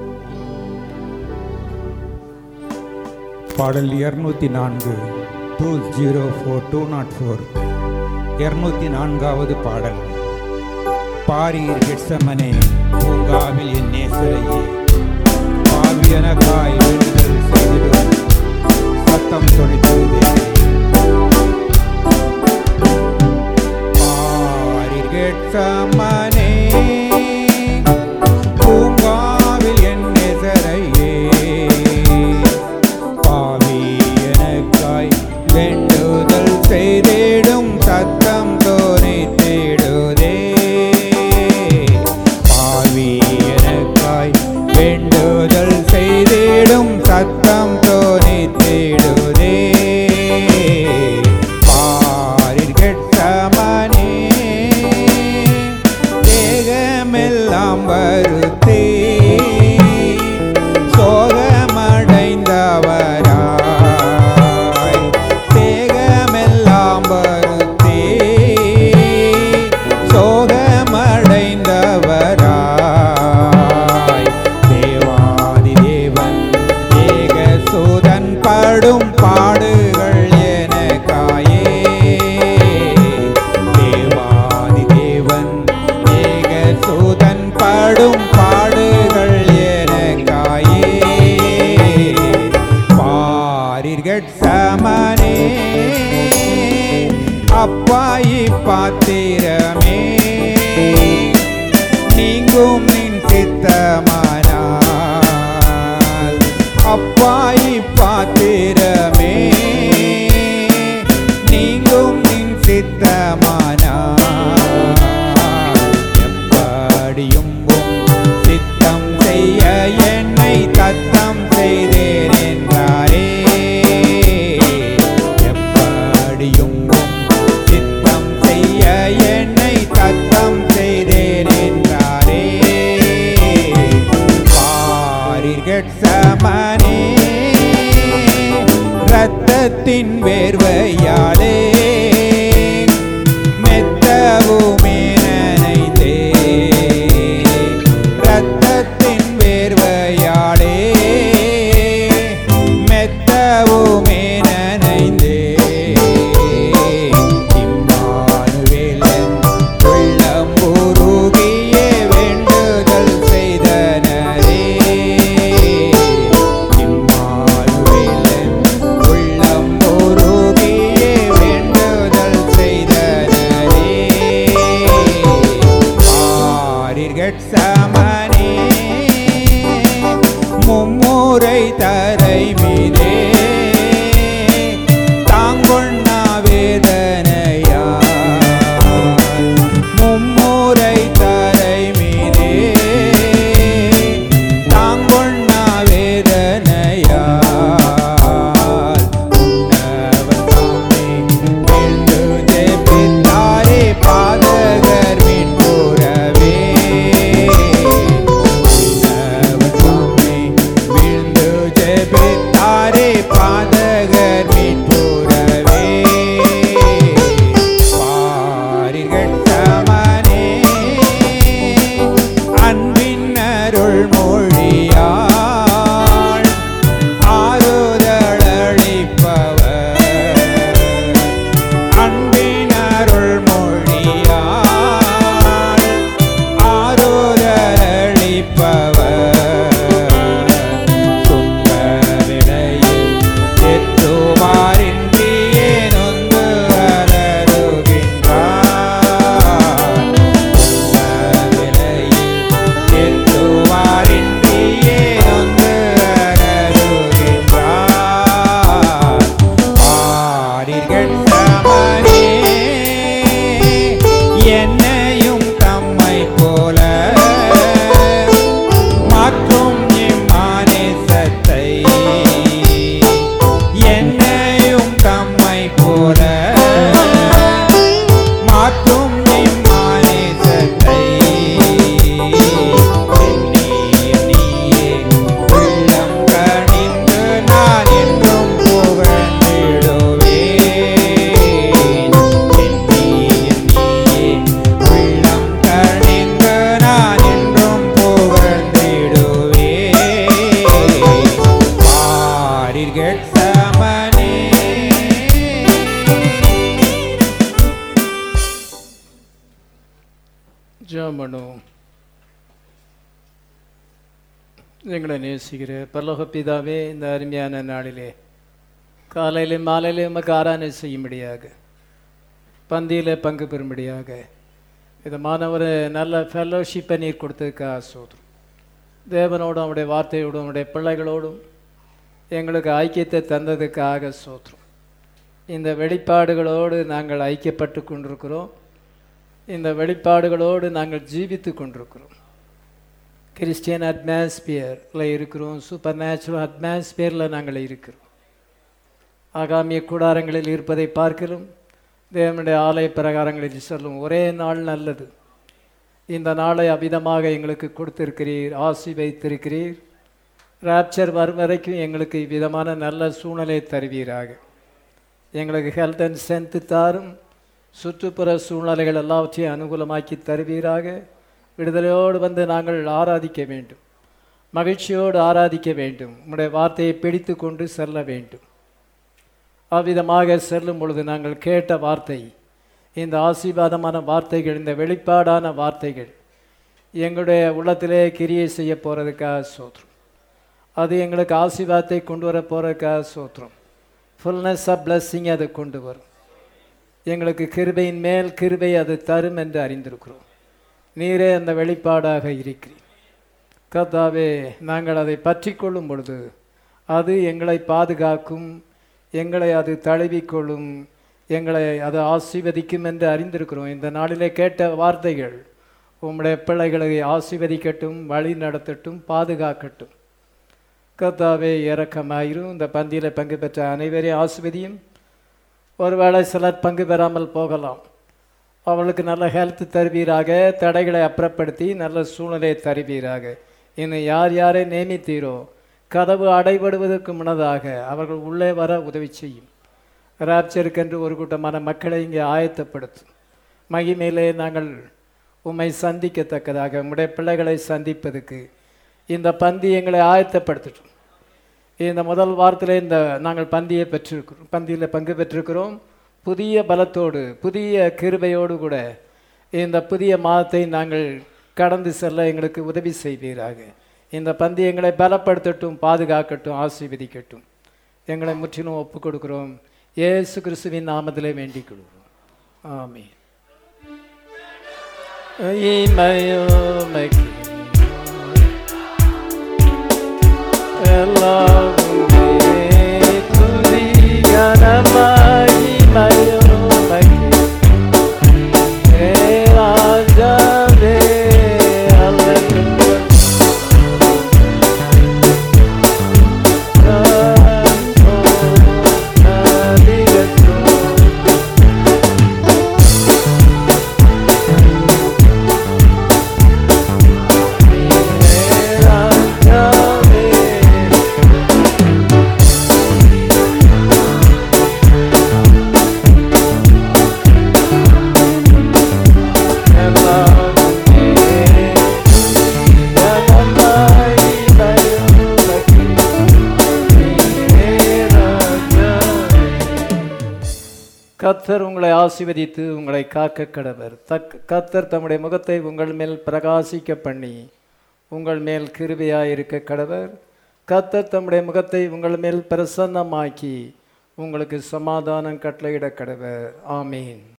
பாடல் இருநூத்தி நான்கு two zero four two nought four இருநூத்தி நான்காவது பாடல் பாரீர் கெட்சமனே பூங்காவில் என் நேசரையே பாவியனக்காய் வேண்டுதல் செய்திடும் சத்தம் தொழித்ததே பாரீர் கெட்சமனே பூங்காவில் என் நேசரையே பாவி எனக்காய் வேண்டுதல் செய்திடும் சத்தம் தோனை தேடுதே பாவி எனக்காய் கெட்சமனே ரத்தத்தின் வேர்வையாலே மெத்தவுமே நனைந்தே ரத்தத்தின் வேர்வையாலே மெத்தவுமே நனைந்தே இம்மானுவேலன் உள்ளம் உருகியே வேண்டுதல் செய்தனரே இம்மானுவேலன் உள்ளம் உருகியே வேண்டுதல் செய்தனரே ஆரிர்கட் சமனே மும்முறை தரை மீதே தாங்கொண்ணா வேதனையா மும்முறை தரை மீதே தாங்கொண்ணா வேதனையா உன்னவன் தாமே வீழ்ந்து ஜெபித்தாரே பாதகர் மீட்புறவே உன்னவன் தாமே வீழ்ந்து ஜெபித்தாரே பாதகர் மீட்புறவே பாரிகள் சமனே அன்பின் அருள் மொழியாள் ஆறுதலளிப்பவர் அன்பின் அருள் மொழியாள் ஆறுதலளிப்பவர் துன்ப விலையில் எத்துமாறின்றியே நொந்து அலறுகின்றார் துன்ப விலையில் எத்துமாறின்றியே நொந்து அலறுகின்றார் ஆரிர்கள் சமனே என்னையும் தம்மை போல மாற்றும் இம்மானேசத்தை என்னையும் தம்மை போல மாற்றும் இம்மானேசத்தை எண்ணிய நீயே உள்ளம் கனிந்து நான் என்றும் புகழ்ந்திடுவேன் எண்ணிய நீயே உள்ளம் கனிந்து நான் என்றும் புகழ்ந்திடுவேன் பாரிர்கட் சமனே ஜெபம் பண்ணுவோம் எங்களை நேசிக்கிற பரலோக பிதாவே இந்த அருமையான நாளிலே காலையிலும் மாலையிலும் உமக்கு ஆராதனை செய்யும்படியாக பந்தியில் பங்கு பெறும்படியாக விதமான ஒரு நல்ல ஃபெல்லோஷிப்பை நீர் கொடுத்ததுக்காக சோதரம் தேவனோடும் அவருடைய வார்த்தையோடும் அவருடைய பிள்ளைகளோடும் எங்களுக்கு ஐக்கியத்தை தந்ததுக்காக சோத்திரம் இந்த வெளிப்பாடுகளோடு நாங்கள் ஐக்கியப்பட்டு கொண்டிருக்கிறோம் இந்த வெளிப்பாடுகளோடு நாங்கள் ஜீவித்து கொண்டிருக்கிறோம் கிறிஸ்டியன் அட்மாஸ்பியரில் இருக்கிறோம் சூப்பர் நேச்சுரல் அட்மாஸ்பியரில் நாங்கள் இருக்கிறோம் ஆகாமிய கூடாரங்களில் இருப்பதை பார்க்கிறோம் தேவனுடைய ஆலய பிரகாரங்களில் சொல்லும் ஒரே நாள் நல்லது இந்த நாளை அவிதமாக எங்களுக்கு கொடுத்திருக்கிறீர் ஆசி வைத்திருக்கிறீர் ராப்சர் வரும் வரைக்கும் எங்களுக்கு இவ்விதமான நல்ல சூழ்நிலை தருவீராக எங்களுக்கு ஹெல்த் அண்ட் ஸ்ட்ரென்த்து தாரும் சுற்றுப்புற சூழ்நிலைகள் எல்லாவற்றையும் அனுகூலமாக்கி தருவீராக விடுதலையோடு வந்து நாங்கள் ஆராதிக்க வேண்டும் மகிழ்ச்சியோடு ஆராதிக்க வேண்டும் உம்முடைய வார்த்தையை பிடித்து கொண்டு செல்ல வேண்டும் அவ்விதமாக செல்லும் பொழுது நாங்கள் கேட்ட வார்த்தை இந்த ஆசீர்வாதமான வார்த்தைகள் இந்த வெளிப்பாடான வார்த்தைகள் எங்களுடைய உள்ளத்திலே கிரியை செய்ய போகிறதுக்காக சோத்திரம் அது எங்களுக்கு ஆசீர்வாதத்தை கொண்டு வர போகிறதுக்காக சோத்திரம் ஃபுல்னஸ் ஆஃப் blessing அதை கொண்டு வரும் எங்களுக்கு கிருபையின் மேல் கிருபை அது தரும் என்று அறிந்திருக்கிறோம் நீரே அந்த வெளிப்பாடாக இருக்கிறீர் கர்த்தாவே நாங்கள் அதை பற்றி கொள்ளும் பொழுது அது எங்களை பாதுகாக்கும் எங்களை அது தழுவிக்கொள்ளும் எங்களை அது ஆசீர்வதிக்கும் என்று அறிந்திருக்கிறோம் இந்த நாளிலே கேட்ட வார்த்தைகள் உம்முடைய பிள்ளைகளை ஆசீர்வதிக்கட்டும் வழி நடத்தட்டும் பாதுகாக்கட்டும் கர்த்தாவே இறக்கமாயிரும் இந்த பந்தியில் பங்கு பெற்ற அனைவரையும் ஆசிர்வதியும் ஒருவேளை சிலர் பங்கு பெறாமல் போகலாம் அவளுக்கு நல்ல ஹெல்த் தருவீராக தடைகளை அப்புறப்படுத்தி நல்ல சூழ்நிலையை தருவீராக இன்னும் யார் யாரை நியமித்தீரோ கதவு அடைபடுவதற்கு முன்னதாக அவர்கள் உள்ளே வர உதவி செய்யும் ராப்சருக்கென்று ஒரு கூட்டமான மக்களை இங்கே ஆயத்தப்படுத்தும் மகிமையிலே நாங்கள் உம்மை சந்திக்கத்தக்கதாக உம்முடைய பிள்ளைகளை சந்திப்பதற்கு இந்த பந்தி எங்களை ஆயத்தப்படுத்தட்டும் இந்த முதல் வாரத்தில் இந்த நாங்கள் பந்தியை பெற்றிருக்கிறோம் பந்தியில் பங்கு பெற்றிருக்கிறோம் புதிய பலத்தோடு புதிய கிருபையோடு கூட இந்த புதிய மாதத்தை நாங்கள் கடந்து செல்ல எங்களுக்கு உதவி செய்வீராக இந்த பந்தி எங்களை பலப்படுத்தட்டும் பாதுகாக்கட்டும் ஆசீர்வதிக்கட்டும் எங்களை முற்றிலும் ஒப்புக் கொடுக்கிறோம் இயேசு கிறிஸ்துவின் நாமத்திலே வேண்டிக் கொள்கிறோம் ஆமென் இமயோமகி எல்லாவுமே துதி கனமாய் மயோமகி ஏ ராஜாவே அல்லேலூயா கத்தர் உங்களை ஆசீர்வதித்து உங்களை காக்க கடவர் தக் கத்தர் தம்முடைய முகத்தை உங்கள் மேல் பிரகாசிக்க பண்ணி உங்கள் மேல் கிருபையாய் இருக்க கடவர் கத்தர் தம்முடைய முகத்தை உங்கள் மேல் பிரசன்னமாக்கி உங்களுக்கு சமாதானம் கட்டளையிட கடவர் ஆமீன்